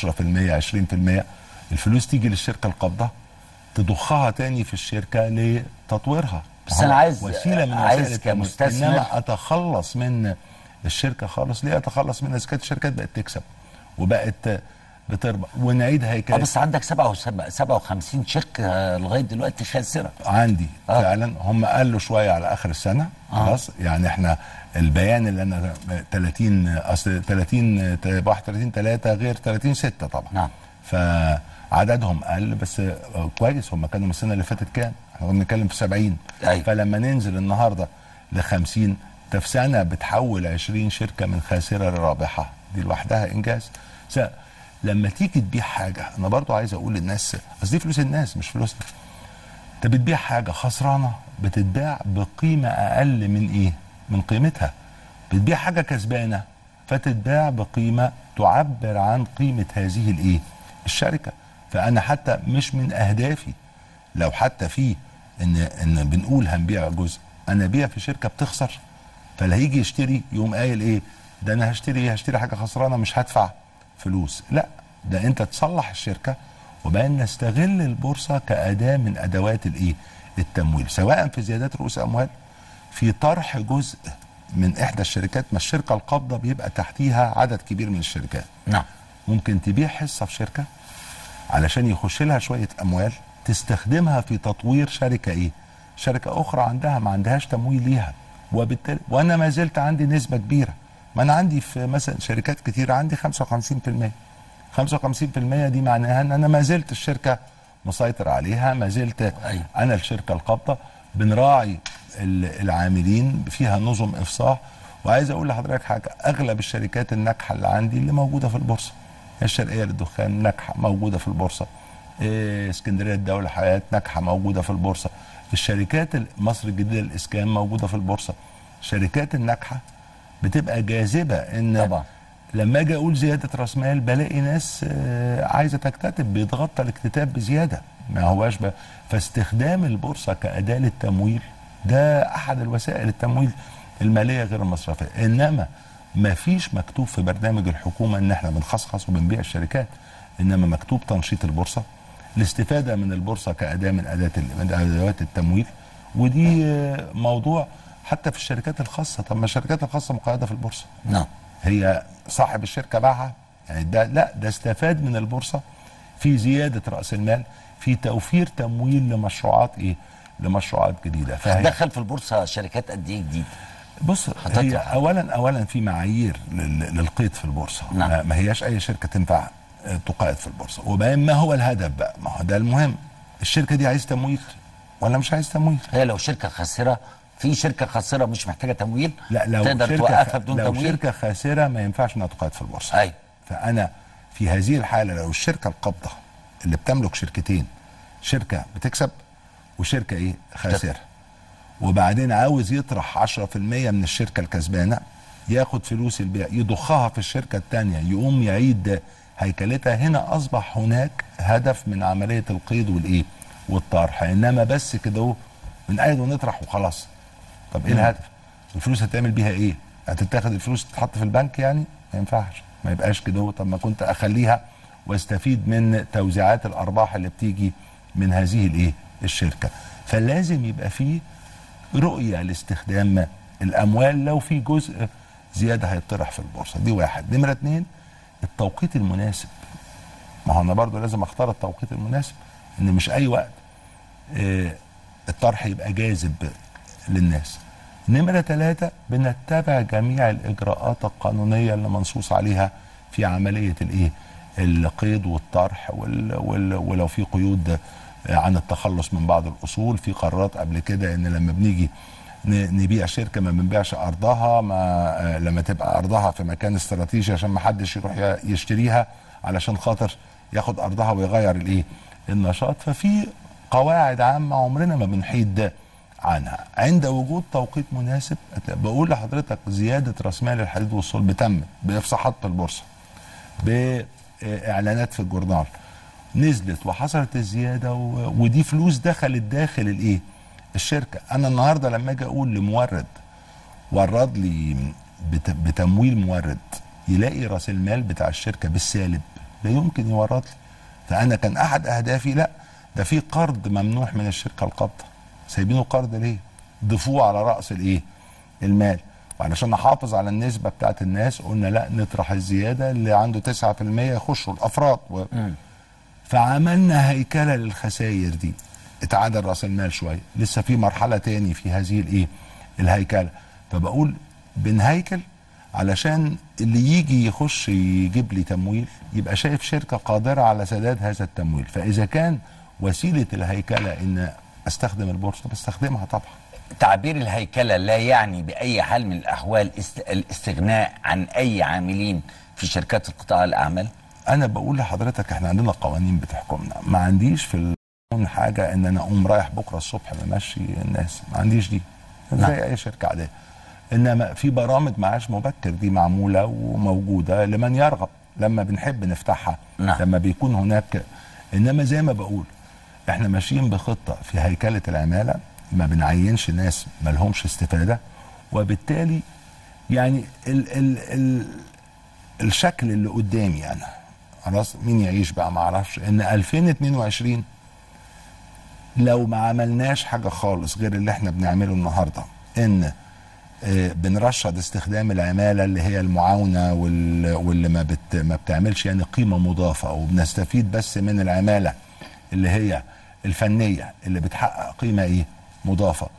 الفلوس تيجي للشركه القابضه تضخها تاني في الشركه لتطويرها بس أنا عايز- وسيله من عايز وسائل التمويل. كمستثمر- انما اتخلص من الشركه خالص ليه اتخلص منها اذا كانت الشركات بقت تكسب وبقت بتربح ونعيد اه هيكله بس عندك 57 شركه لغايه دلوقتي خاسره عندي آه. آه. فعلا هم قالوا شويه على اخر السنه آه. خلاص يعني احنا البيان اللي انا 30 اصل 30 31 3 غير 30 6 طبعا نعم. فعددهم قل بس آه، كويس هم كانوا من السنه اللي فاتت كام؟ احنا كنا بنتكلم في 70 أيوة. فلما ننزل النهارده ل 50 ده في سنه بتحول 20 شركه من خاسره لرابحه دي لوحدها انجاز س- لما تيجي تبيع حاجه انا برضو عايز اقول للناس اصل دي فلوس الناس مش فلوسنا انت بتبيع حاجه خسرانه بتتباع بقيمه اقل من ايه من قيمتها بتبيع حاجه كسبانه فتتباع بقيمه تعبر عن قيمه هذه الايه الشركه فانا حتى مش من اهدافي لو حتى في ان ان بنقول هنبيع جزء انا بيع في شركه بتخسر فاللي هيجي يشتري يقوم قايل ايه ده انا هشتري ايه هشتري حاجه خسرانه مش هدفع فلوس لا ده انت تصلح الشركه وبقى نستغل البورصه كاداه من ادوات الايه التمويل سواء في زيادات رؤوس اموال في طرح جزء من احدى الشركات ما الشركه القابضه بيبقى تحتيها عدد كبير من الشركات نعم ممكن تبيع حصه في شركه علشان يخش لها شويه اموال تستخدمها في تطوير شركه ايه شركه اخرى عندها ما عندهاش تمويل ليها وبالتالي وانا ما زلت عندي نسبه كبيره ما انا عندي في مثلا شركات كتيره عندي 55% 55% دي معناها ان انا ما زلت الشركه مسيطر عليها ما زلت أيوة. انا الشركه القابضه بنراعي ال- العاملين فيها نظم افصاح وعايز اقول لحضرتك حاجه اغلب الشركات الناجحه اللي عندي اللي موجوده في البورصه الشرقيه للدخان ناجحه موجوده في البورصه إيه، اسكندريه الدوله حياه ناجحه موجوده في البورصه الشركات ال- مصر الجديده للاسكان موجوده في البورصه الشركات الناجحه بتبقى جاذبه ان طبعا. لما اجي اقول زياده راس مال بلاقي ناس آه، عايزه تكتتب بيتغطى الاكتتاب بزياده ما هواش ب... فاستخدام البورصه كاداه للتمويل ده احد الوسائل التمويل الماليه غير المصرفيه انما ما فيش مكتوب في برنامج الحكومه ان احنا بنخصخص وبنبيع الشركات انما مكتوب تنشيط البورصه الاستفاده من البورصه كاداه من اداه ال- من ادوات التمويل ودي آه، موضوع حتى في الشركات الخاصه طب ما الشركات الخاصه مقيده في البورصه نعم هي صاحب الشركه باعها يعني ده لا ده استفاد من البورصه في زياده راس المال في توفير تمويل لمشروعات ايه لمشروعات جديده فهي دخل في البورصه شركات قد ايه جديد بص حضرتك- هي اولا اولا في معايير لل- للقيد في البورصه نعم. ما- ما هياش اي شركه تنفع آه، تقيد في البورصه وبعدين ما هو الهدف بقى ما هو ده المهم الشركه دي عايز تمويل ولا مش عايز تمويل هي لو شركه خاسره في شركه خاسره مش محتاجه تمويل لا لو تقدر شركة توقفها بدون لو تمويل شركه خاسره ما ينفعش انها تقيد في البورصه ايوه فانا في هذه الحاله لو الشركه القابضه اللي بتملك شركتين شركه بتكسب وشركه ايه خاسره وبعدين عاوز يطرح 10% من الشركه الكسبانه ياخد فلوس البيع يضخها في الشركه الثانيه يقوم يعيد هيكلتها هنا اصبح هناك هدف من عمليه القيد والايه والطرح انما بس كده اهو بنقيد ونطرح وخلاص طب ايه الهدف الفلوس هتعمل بيها ايه هتتاخد الفلوس تتحط في البنك يعني ما ينفعش ما يبقاش كده اهو طب ما كنت اخليها واستفيد من توزيعات الارباح اللي بتيجي من هذه الايه الشركه فلازم يبقى فيه رؤيه لاستخدام الاموال لو في جزء زياده هيطرح في البورصه دي واحد نمره اتنين التوقيت المناسب ما هو انا برضو لازم اختار التوقيت المناسب ان مش اي وقت آه، الطرح يبقى جاذب للناس نمرة ثلاثة بنتبع جميع الإجراءات القانونية اللي منصوص عليها في عملية الإيه القيد والطرح وال وال ولو في قيود عن التخلص من بعض الأصول في قرارات قبل كده إن لما بنيجي ن- نبيع شركة ما بنبيعش أرضها ما آه، لما تبقى أرضها في مكان استراتيجي عشان ما حدش يروح ي- يشتريها علشان خاطر ياخد أرضها ويغير الإيه النشاط ففي قواعد عامة عمرنا ما بنحيد عنها عند وجود توقيت مناسب بقول لحضرتك زيادة راس مال الحديد والصلب تمت بإفصاحات في البورصة بإعلانات في الجورنال نزلت وحصلت الزيادة و... ودي فلوس دخلت داخل الإيه الشركة أنا النهاردة لما أجي أقول لمورد ورد لي بت... بتمويل مورد يلاقي راس المال بتاع الشركة بالسالب لا يمكن يورد لي فأنا كان أحد أهدافي لا ده في قرض ممنوح من الشركة القابضة سايبينه قرض ليه؟ ضيفوه على رأس الإيه؟ المال وعلشان نحافظ على النسبة بتاعت الناس قلنا لا نطرح الزيادة اللي عنده 9% يخشوا الأفراد و... فعملنا هيكلة للخسائر دي اتعادل راس المال شوية لسه في مرحلة تاني في هذه الايه الهيكلة فبقول بنهيكل علشان اللي يجي يخش يجيب لي تمويل يبقى شايف شركة قادرة على سداد هذا التمويل فإذا كان وسيلة الهيكلة إن أستخدم البورصة بستخدمها طبعا تعبير الهيكله لا يعني باي حال من الاحوال است... الاستغناء عن اي عاملين في شركات القطاع الاعمال انا بقول لحضرتك احنا عندنا قوانين بتحكمنا ما عنديش في القانون حاجه ان انا اقوم رايح بكره الصبح ممشي الناس ما عنديش دي زي نعم. اي شركه عاديه انما في برامج معاش مبكر دي معموله وموجوده لمن يرغب لما بنحب نفتحها نعم. لما بيكون هناك انما زي ما بقول احنا ماشيين بخطه في هيكله العماله ما بنعينش ناس ما لهمش استفاده وبالتالي يعني ال ال ال الشكل اللي قدامي انا خلاص مين يعيش بقى ما اعرفش ان 2022 لو ما عملناش حاجه خالص غير اللي احنا بنعمله النهارده ان آه، بنرشد استخدام العماله اللي هي المعاونه وال- واللي ما بت ما بتعملش يعني قيمه مضافه وبنستفيد بس من العماله اللي هي الفنيه اللي بتحقق قيمه ايه مضافه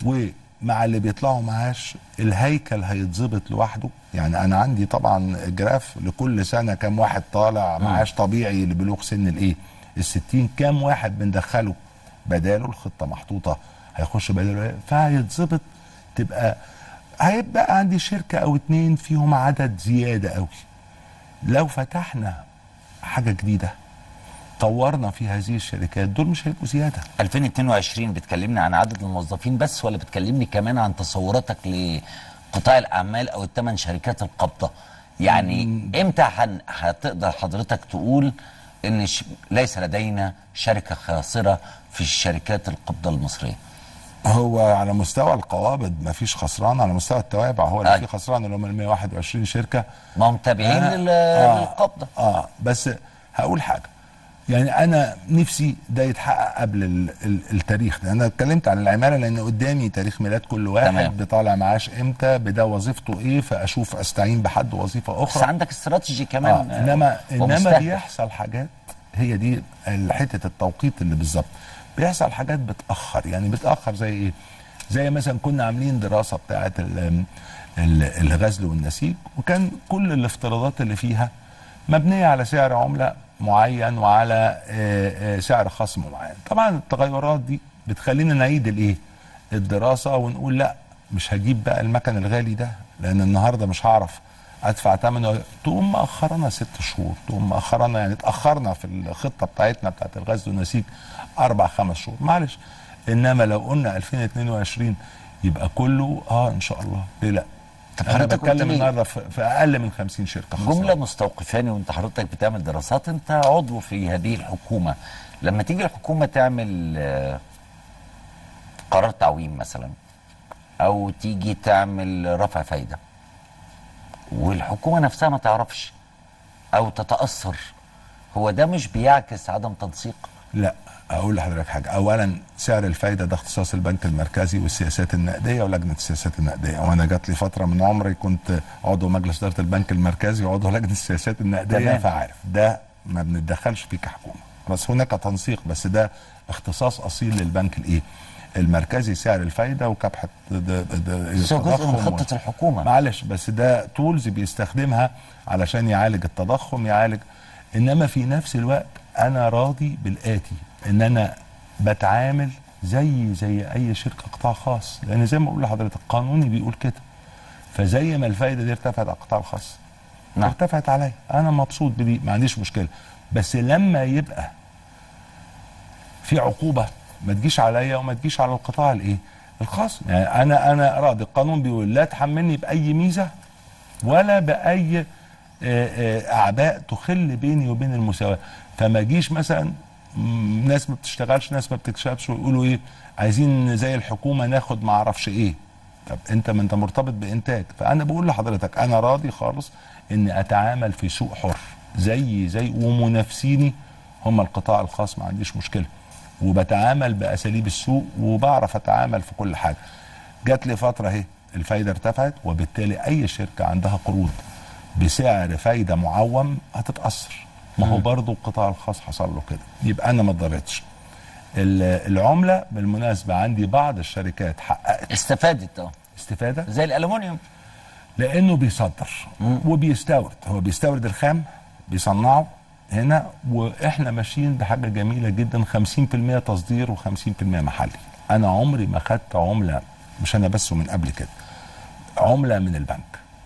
ومع اللي بيطلعوا معاش الهيكل هيتظبط لوحده يعني انا عندي طبعا جراف لكل سنه كام واحد طالع معاش طبيعي لبلوغ سن الايه الستين كام واحد بندخله بداله الخطه محطوطه هيخش بداله إيه؟ فهيتظبط تبقى هيبقى عندي شركه او اتنين فيهم عدد زياده قوي لو فتحنا حاجه جديده طورنا في هذه الشركات دول مش هيبقوا زياده 2022 بتكلمني عن عدد الموظفين بس ولا بتكلمني كمان عن تصوراتك لقطاع الاعمال او الثمان شركات القابضه يعني امتى هن- هتقدر حضرتك تقول ان ش... ليس لدينا شركه خاسره في الشركات القابضه المصريه هو على مستوى القوابض مفيش خسران على مستوى التوابع هو اللي أي. فيه خسران اللي هم ال 121 شركه ما هم تابعين آه، لل... آه، للقبضه اه بس هقول حاجه يعني انا نفسي ده يتحقق قبل ال ال التاريخ ده انا اتكلمت عن العماله لان قدامي تاريخ ميلاد كل واحد تمام. بطالع معاش امتى بده وظيفته ايه فاشوف استعين بحد وظيفه بس اخرى عندك استراتيجي كمان آه انما انما ومستهدف. بيحصل حاجات هي دي حته التوقيت اللي بالظبط بيحصل حاجات بتاخر يعني بتاخر زي ايه زي مثلا كنا عاملين دراسه بتاعه ال- ال- الغزل والنسيج وكان كل الافتراضات اللي فيها مبنيه على سعر عمله معين وعلى آه، آه، سعر خصم معين طبعا التغيرات دي بتخلينا نعيد الايه الدراسه ونقول لا مش هجيب بقى المكن الغالي ده لان النهارده مش هعرف ادفع ثمنه تقوم مأخرنا ست شهور تقوم مأخرنا يعني اتأخرنا في الخطة بتاعتنا بتاعت الغزل والنسيج أربع خمس شهور معلش إنما لو قلنا 2022 يبقى كله اه ان شاء الله ليه لا طب انا حضرتك قلت بتكلم لي- النهارده في في اقل من 50 شركه خاصة. جملة مستوقفاني وانت حضرتك بتعمل دراسات انت عضو في هذه الحكومة لما تيجي الحكومة تعمل آه، قرار تعويم مثلا او تيجي تعمل رفع فايدة والحكومة نفسها ما تعرفش او تتأثر هو ده مش بيعكس عدم تنسيق لا اقول لحضرتك حاجه اولا سعر الفايده ده اختصاص البنك المركزي والسياسات النقديه ولجنه السياسات النقديه وانا جات لي فتره من عمري كنت عضو مجلس اداره البنك المركزي وعضو لجنه السياسات النقديه تمام. فعارف ده ما بنتدخلش فيه كحكومه بس هناك تنسيق بس ده اختصاص اصيل للبنك الايه المركزي سعر الفايده وكبحه د- د- د- بس هو جزء من التضخم خطة الحكومة معلش بس ده تولز بيستخدمها علشان يعالج التضخم يعالج انما في نفس الوقت انا راضي بالاتي ان انا بتعامل زي زي اي شركه قطاع خاص لان زي ما بقول لحضرتك قانوني بيقول كده فزي ما الفايده دي ارتفعت على القطاع الخاص نعم. ارتفعت عليا انا مبسوط بدي ما عنديش مشكله بس لما يبقى في عقوبه ما تجيش عليا وما تجيش على القطاع الايه الخاص يعني انا انا راضي القانون بيقول لا تحملني باي ميزه ولا باي آه، آه، اعباء تخل بيني وبين المساواه فما اجيش مثلا مم، ناس ما بتشتغلش ناس ما بتكسبش ويقولوا ايه عايزين زي الحكومه ناخد ما اعرفش ايه طب انت ما انت مرتبط بانتاج فانا بقول لحضرتك انا راضي خالص اني اتعامل في سوق حر زي زي ومنافسيني هم القطاع الخاص ما عنديش مشكله وبتعامل باساليب السوق وبعرف اتعامل في كل حاجه جات لي فتره اهي الفايده ارتفعت وبالتالي اي شركه عندها قروض بسعر فايده معوم هتتاثر ما هو برضو القطاع الخاص حصل له كده يبقى انا ما اتضررتش ال- العمله بالمناسبه عندي بعض الشركات حققت استفادت اه استفاده زي الالومنيوم لانه بيصدر وبيستورد هو بيستورد الخام بيصنعه هنا واحنا ماشيين بحاجه جميله جدا 50% تصدير و50% محلي انا عمري ما خدت عمله مش انا بس ومن قبل كده عمله من البنك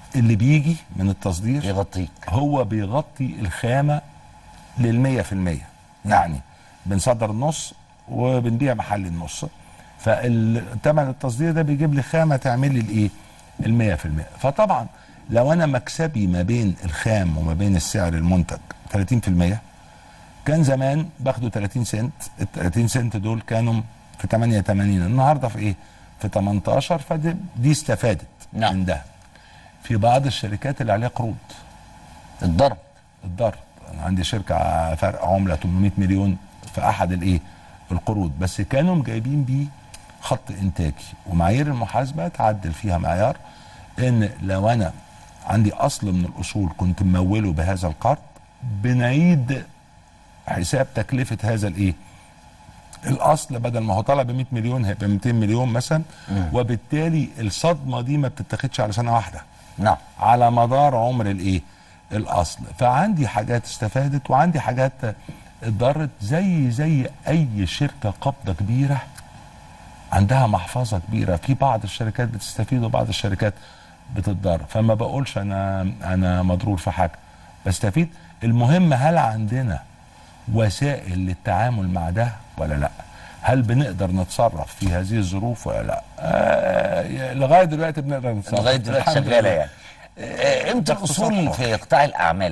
اللي بيجي من التصدير يغطيك هو بيغطي الخامة للمية في المية يعني بنصدر النص وبنبيع محل النص فالثمن التصدير ده بيجيب لي خامة تعمل لي الايه المية في المية فطبعا لو انا مكسبي ما بين الخام وما بين السعر المنتج 30% كان زمان باخده 30 سنت ال 30 سنت دول كانوا في 88 النهارده في ايه في 18 فدي دي استفادت نعم. من ده في بعض الشركات اللي عليها قروض الضرب الضرب انا عندي شركه فرق عمله 800 مليون في احد الايه القروض بس كانوا جايبين بيه خط انتاجي ومعايير المحاسبه تعدل فيها معيار ان لو انا عندي اصل من الاصول كنت مموله بهذا القرض بنعيد حساب تكلفه هذا الايه الاصل بدل ما هو طالع ب 100 مليون هيبقى 200 مليون مثلا وبالتالي الصدمه دي ما بتتاخدش على سنه واحده نعم على مدار عمر الايه الاصل فعندي حاجات استفادت وعندي حاجات اتضرت زي زي اي شركه قابضه كبيره عندها محفظه كبيره في بعض الشركات بتستفيد وبعض الشركات بتتضرر فما بقولش انا انا مضرور في حاجه بستفيد المهم هل عندنا وسائل للتعامل مع ده ولا لا هل بنقدر نتصرف في هذه الظروف ولا لا آه لغايه دلوقتي بنقدر نتصرف لغايه دلوقتي الحمد شغاله لله. يعني آه، امتى الاصول في قطاع الاعمال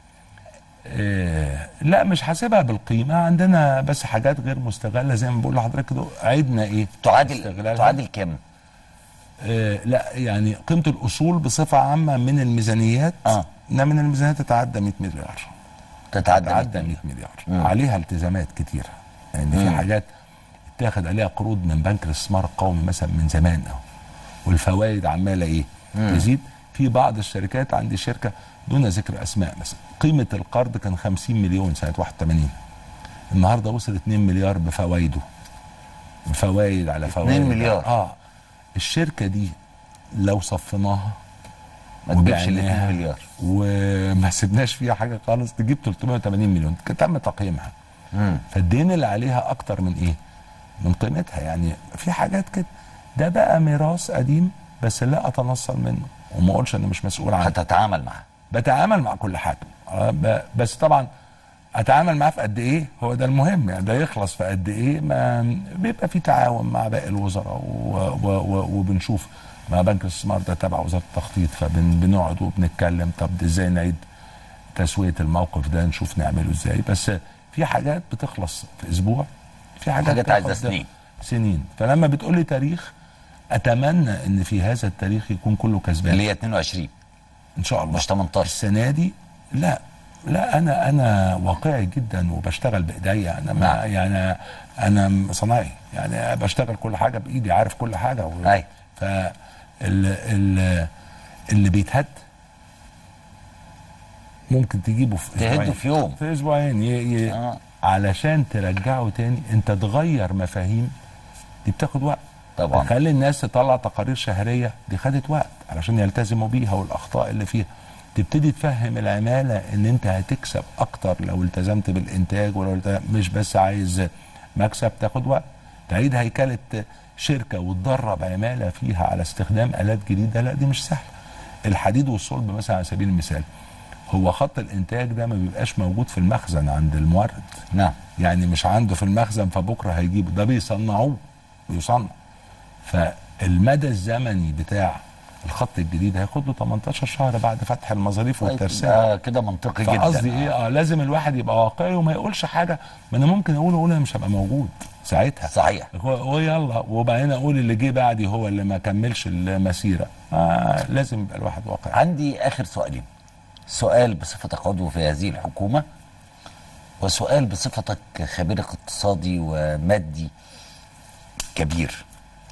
آه، لا مش حاسبها بالقيمه عندنا بس حاجات غير مستغله زي ما بقول لحضرتك كده عدنا ايه تعادل استغلالها. تعادل كام آه لا يعني قيمه الاصول بصفه عامه من الميزانيات آه. إنها من الميزانيات تتعدى 100 مليار تتعدى تتعدى 100 100 مليار عليها التزامات كتيره يعني في حاجات اتاخد عليها قروض من بنك الاستثمار القومي مثلا من زمان اهو والفوائد عماله ايه تزيد في بعض الشركات عندي شركه دون ذكر اسماء مثلا قيمه القرض كان 50 مليون سنه 81 النهارده وصل 2 مليار بفوائده بفوائد على فوائد مليار. اه الشركه دي لو صفيناها ما تجيبش ال وبعناها 2 مليار وما سبناش فيها حاجه خالص تجيب 380 مليون كان تم تقييمها مم. فالدين اللي عليها اكتر من ايه من قيمتها يعني في حاجات كده ده بقى ميراث قديم بس لا اتنصل منه وما اقولش انا مش مسؤول عنه هتتعامل معاه بتعامل مع كل حاجه آه، ب- بس طبعا اتعامل معاه في قد ايه هو ده المهم يعني ده يخلص في قد ايه ما بيبقى في تعاون مع باقي الوزراء و- و- و- وبنشوف مع بنك الاستثمار ده تبع وزاره التخطيط فبنقعد وبنتكلم طب ده ازاي نعيد تسويه الموقف ده نشوف نعمله ازاي بس في حاجات بتخلص في اسبوع في حاجات حاجات عايزة بتاخد سنين. سنين فلما بتقول لي تاريخ اتمنى ان في هذا التاريخ يكون كله كسبان اللي هي 22 ان شاء الله مش 18. السنه دي لا لا انا انا واقعي جدا وبشتغل بايديا انا ما نعم. يعني انا صناعي يعني بشتغل كل حاجه بايدي عارف كل حاجه و... أي. ف ال... ال... اللي بيتهد ممكن تجيبه في تهده أسبوعين. في يوم. في اسبوعين ي... ي... آه. علشان ترجعه تاني انت تغير مفاهيم دي بتاخد وقت طبعا. تخلي الناس تطلع تقارير شهرية دي خدت وقت علشان يلتزموا بيها والأخطاء اللي فيها تبتدي تفهم العمالة ان انت هتكسب اكتر لو التزمت بالانتاج ولو الت- مش بس عايز مكسب تاخد وقت تعيد هيكلة شركة وتدرب عمالة فيها على استخدام آلات جديدة لا دي مش سهلة الحديد والصلب مثلا على سبيل المثال هو خط الانتاج ده ما بيبقاش موجود في المخزن عند المورد نعم يعني مش عنده في المخزن فبكره هيجيبه ده بيصنعوه بيصنع فالمدى الزمني بتاع الخط الجديد هياخد له 18 شهر بعد فتح المظاريف والترسيم آه كده منطقي جدا فقصدي ايه اه لازم الواحد يبقى واقعي وما يقولش حاجه ما انا ممكن اقول اقول انا مش هبقى موجود ساعتها صحيح هو- ويلا وبعدين اقول اللي جه بعدي هو اللي ما كملش المسيره آه لازم يبقى الواحد واقعي عندي اخر سؤالين سؤال بصفتك عضو في هذه الحكومه وسؤال بصفتك خبير اقتصادي ومادي كبير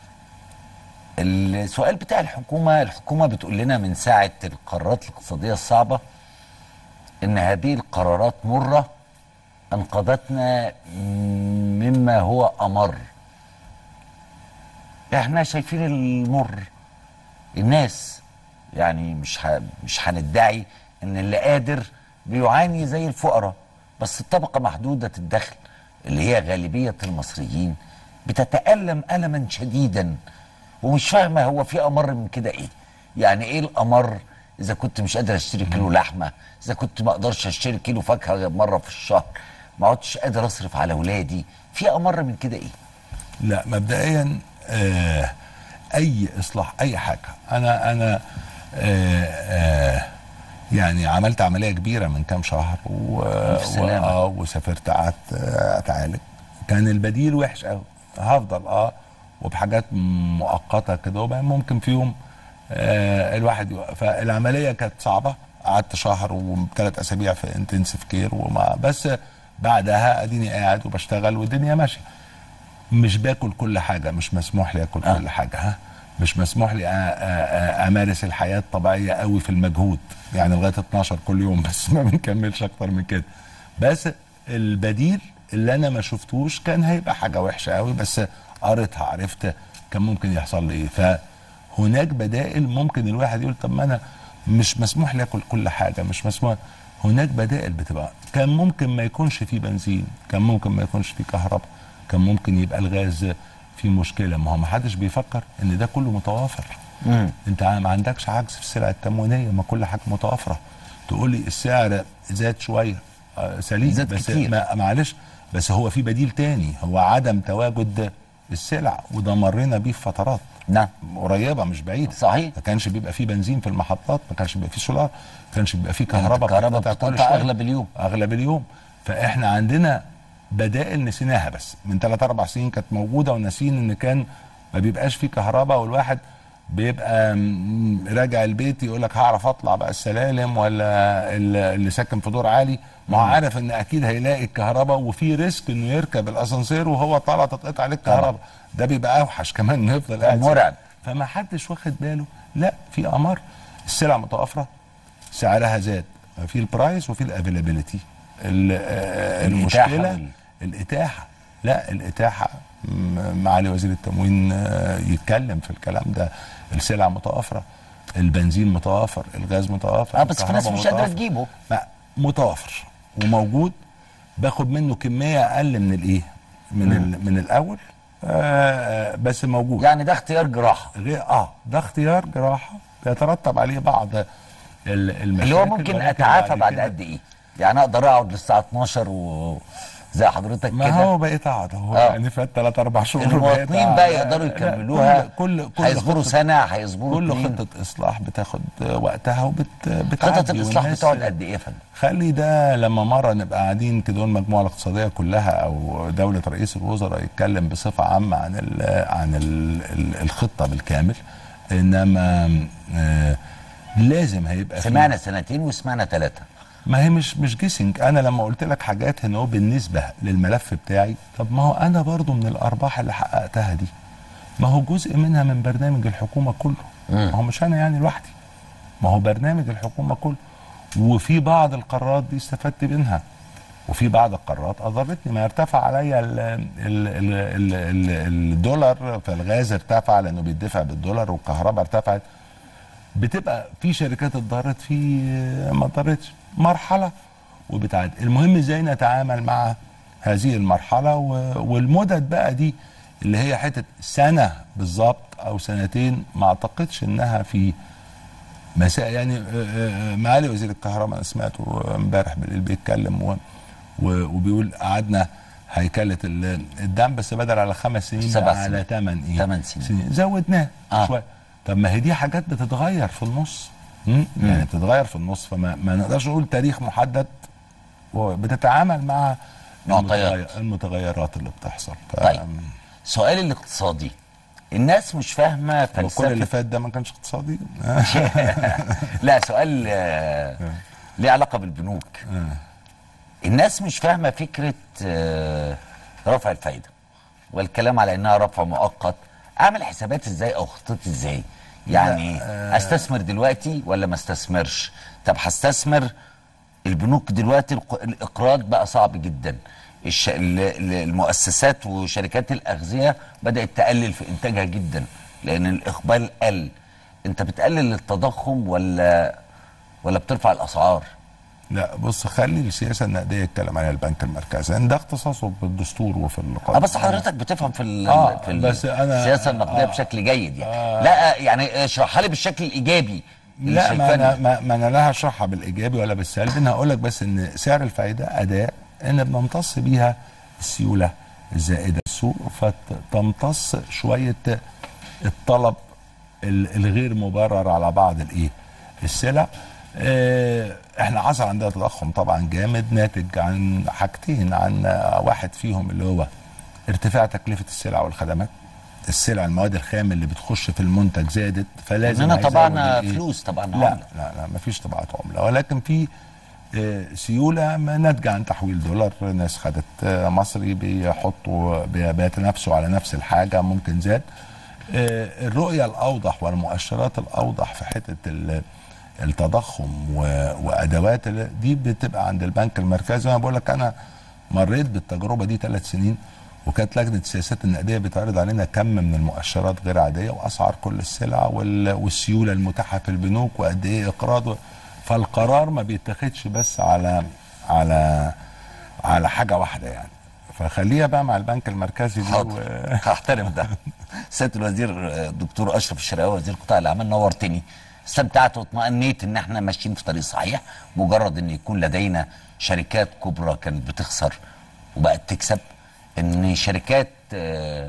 السؤال بتاع الحكومه الحكومه بتقول لنا من ساعه القرارات الاقتصاديه الصعبه ان هذه القرارات مره انقذتنا مما هو امر احنا شايفين المر الناس يعني مش ه... مش هندعي ان اللي قادر بيعاني زي الفقراء بس الطبقه محدوده الدخل اللي هي غالبيه المصريين بتتالم الما شديدا ومش فاهمه هو في امر من كده ايه يعني ايه الامر اذا كنت مش قادر اشتري كيلو لحمه اذا كنت ما اقدرش اشتري كيلو فاكهه غير مره في الشهر ما عدتش قادر اصرف على اولادي في امر من كده ايه لا مبدئيا آه اي اصلاح اي حاجه انا انا آه آه يعني عملت عمليه كبيره من كام شهر و... ألف سلامة. آه وسافرت قعدت آه، اتعالج كان البديل وحش قوي هفضل اه وبحاجات مؤقته كده وبعدين ممكن في يوم آه الواحد يوقف فالعمليه كانت صعبه قعدت شهر وثلاث اسابيع في انتنسيف كير وما بس بعدها اديني قاعد وبشتغل والدنيا ماشيه مش باكل كل حاجه مش مسموح لي اكل آه. آه. كل حاجه ها مش مسموح لي أ- أ- أ- امارس الحياه الطبيعيه قوي في المجهود يعني لغايه 12 كل يوم بس ما بنكملش اكتر من كده بس البديل اللي انا ما شفتوش كان هيبقى حاجه وحشه قوي بس قريتها عرفت كان ممكن يحصل لي ايه فهناك بدائل ممكن الواحد يقول طب ما انا مش مسموح لي اكل كل حاجه مش مسموح هناك بدائل بتبقى كان ممكن ما يكونش في بنزين كان ممكن ما يكونش في كهرباء كان ممكن يبقى الغاز في مشكله ما هو ما حدش بيفكر ان ده كله متوافر مم. انت ما عندكش عجز في السلع التموينيه ما كل حاجه متوافره تقول لي السعر زاد شويه آه سليم زاد بس كتير. ما معلش بس هو في بديل تاني هو عدم تواجد السلع وده مرينا بيه في فترات نعم قريبه مش بعيده صحيح. ما كانش بيبقى فيه بنزين في المحطات ما كانش بيبقى فيه سولار ما كانش بيبقى فيه كهرباء الكهرباء بتتقطع كل بتتقطع شوية. أغلب اليوم. اغلب اليوم فاحنا عندنا بدائل نسيناها بس من ثلاث اربع سنين كانت موجوده وناسين ان كان ما بيبقاش فيه كهرباء والواحد بيبقى م- راجع البيت يقول لك هعرف اطلع بقى السلالم ولا ال- اللي ساكن في دور عالي ما هو عارف ان اكيد هيلاقي الكهرباء وفي ريسك انه يركب الاسانسير وهو طالع تتقطع عليه الكهرباء ده بيبقى اوحش كمان انه يفضل قاعد مرعب. فما حدش واخد باله لا في امر السلع متوافره سعرها زاد في البرايس وفي الافيلابيلتي الإتاحة المشكله وال- الاتاحه لا الاتاحه م- معالي وزير التموين آه، يتكلم في الكلام ده السلع متوافره البنزين متوافر الغاز متوافر اه بس في ناس الكهرباء مش قادره متوافرة. تجيبه ما متوافر وموجود باخد منه كميه اقل من الايه من ال- من الاول آه بس موجود يعني ده اختيار جراحه غير اه ده اختيار جراحه بيترتب عليه بعض ال- المشاكل اللي هو ممكن ولكن اتعافى بعد كده- قد ايه يعني اقدر اقعد للساعه 12 و زي حضرتك ما كده هو بقيت اقعد هو آه. يعني فات ثلاث اربع شهور المواطنين بقيت أقعد. بقى يقدروا لا، يكملوها كل كل كل هيصبروا خطة- سنه هيصبروا كل اتنين. خطه اصلاح بتاخد وقتها وبت خطط بتعدي الاصلاح والناس- بتقعد قد ايه يا فندم خلي ده لما مره نبقى قاعدين كده المجموعه الاقتصاديه كلها او دوله رئيس الوزراء يتكلم بصفه عامه عن ال عن ال ال الخطه بالكامل انما آه لازم هيبقى في- سمعنا سنتين وسمعنا ثلاثه ما هي مش مش جيسنج انا لما قلت لك حاجات هنا هو بالنسبه للملف بتاعي طب ما هو انا برضو من الارباح اللي حققتها دي ما هو جزء منها من برنامج الحكومه كله ما هو مش انا يعني لوحدي ما هو برنامج الحكومه كله وفي بعض القرارات دي استفدت منها وفي بعض القرارات اضرتني ما ارتفع عليا ال- ال- ال- ال- ال- الدولار فالغاز ارتفع لانه بيدفع بالدولار والكهرباء ارتفعت بتبقى في شركات اتضرت في ما اتضرتش مرحله وبتعدي المهم ازاي نتعامل مع هذه المرحله و- والمدد بقى دي اللي هي حته سنه بالظبط او سنتين ما اعتقدش انها في مساء يعني آه، آه، معالي وزير الكهرباء انا سمعته امبارح بالليل بيتكلم و و- وبيقول قعدنا هيكله ال- الدعم بس بدل على خمس سنين سبع بقى سنين. على ثمان ايه تمن سنين. زودناه آه. آه. شويه طب ما هي دي حاجات بتتغير في النص مم؟ يعني بتتغير في النص فما ما نقدرش نقول تاريخ محدد وبتتعامل مع معطيات. المتغير- المتغيرات اللي بتحصل ف- طيب سؤال الاقتصادي الناس مش فاهمه هو كل اللي فلسفه فات ده ما كانش اقتصادي لا سؤال آه، ليه علاقه بالبنوك الناس مش فاهمه فكره آه، رفع الفايده والكلام على انها رفع مؤقت اعمل حسابات ازاي او خطتي ازاي يعني استثمر دلوقتي ولا ما استثمرش طب هستثمر البنوك دلوقتي الق- الاقراض بقى صعب جدا الش... ال- ال- المؤسسات وشركات الاغذيه بدات تقلل في انتاجها جدا لان الاقبال قل انت بتقلل التضخم ولا ولا بترفع الاسعار لا بص خلي السياسه النقديه يتكلم عليها البنك المركزي لان ده اختصاصه بالدستور وفي اه القانون بس حضرتك بتفهم في ال آه، في ال- بس أنا- السياسه النقديه آه، بشكل جيد يعني لا يعني اشرحها لي بالشكل الايجابي لا ما شايفاني. انا ما, ما انا لا هشرحها بالايجابي ولا بالسلبي انا هقول لك بس ان سعر الفايده اداه ان بنمتص بيها السيوله الزائده في السوق فتمتص شويه الطلب ال- الغير مبرر على بعض الايه السلع آه، احنا حصل عندنا تضخم طبعا جامد ناتج عن حاجتين عن آه، واحد فيهم اللي هو ارتفاع تكلفه السلع والخدمات السلع المواد الخام اللي بتخش في المنتج زادت فلازم اننا هيزود طبعنا الإيه؟ فلوس طبعا لا عملة. لا لا ما فيش طبعات عمله ولكن في آه، سيوله ما ناتجه عن تحويل دولار ناس خدت آه، مصري بيحطوا بي- بيتنافسوا على نفس الحاجه ممكن زاد آه، الرؤيه الاوضح والمؤشرات الاوضح في حته ال- التضخم و- وادوات ال- دي بتبقى عند البنك المركزي انا بقول لك انا مريت بالتجربه دي ثلاث سنين وكانت لجنه السياسات النقديه بتعرض علينا كم من المؤشرات غير عاديه واسعار كل السلع وال- والسيوله المتاحه في البنوك وقد ايه اقراض و- فالقرار ما بيتاخدش بس على على على حاجه واحده يعني فخليها بقى مع البنك المركزي دي و... حاضر هحترم ده سياده الوزير آه، دكتور اشرف الشرقاوي وزير قطاع الاعمال نورتني استمتعت واطمأنيت ان احنا ماشيين في طريق صحيح مجرد ان يكون لدينا شركات كبرى كانت بتخسر وبقت تكسب ان شركات آه،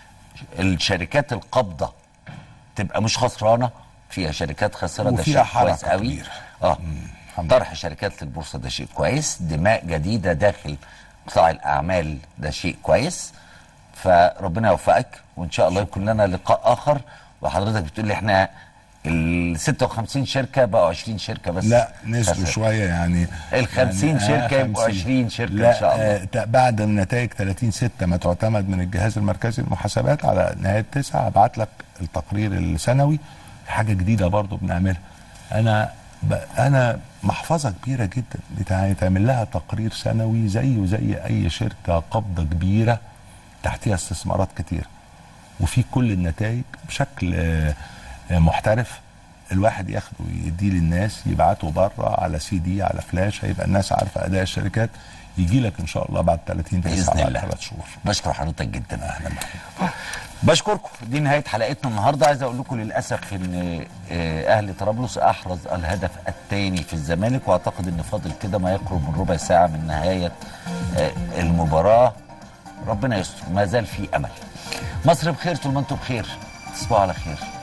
الشركات القابضه تبقى مش خسرانه فيها شركات خاسره ده وفيها شيء كويس حركة قوي كبيرة. اه الحمد طرح شركات للبورصه ده شيء كويس دماء جديده داخل قطاع الاعمال ده شيء كويس فربنا يوفقك وان شاء الله يكون لنا لقاء اخر وحضرتك بتقول لي احنا ال 56 شركه بقوا 20 شركه بس لا نزلوا خسر. شويه يعني ال 50 يعني شركة يبقوا 50. 20 شركة إن لا شاء الله. آه ت- بعد النتائج 30 6 ما تعتمد من الجهاز المركزي للمحاسبات على نهايه 9 هبعت لك التقرير السنوي حاجه جديده برضو بنعملها انا ب... انا محفظه كبيره جدا بتاع- يتعمل لها تقرير سنوي زيه زي اي شركه قبضه كبيره تحتها استثمارات كتير وفي كل النتائج بشكل آه، آه، محترف الواحد ياخده ويديه للناس يبعته بره على سي دي على فلاش هيبقى الناس عارفه اداء الشركات يجي لك ان شاء الله بعد 30 باذن تسعة بعد الله ثلاث شهور بشكر حضرتك جدا اهلا بشكركم دي نهايه حلقتنا النهارده عايز اقول لكم للاسف ان آه، اهلي طرابلس احرز الهدف الثاني في الزمالك واعتقد ان فاضل كده ما يقرب من ربع ساعه من نهايه آه، المباراه ربنا يستر ما زال في امل مصر بخير طول ما انتم بخير تصبحوا على خير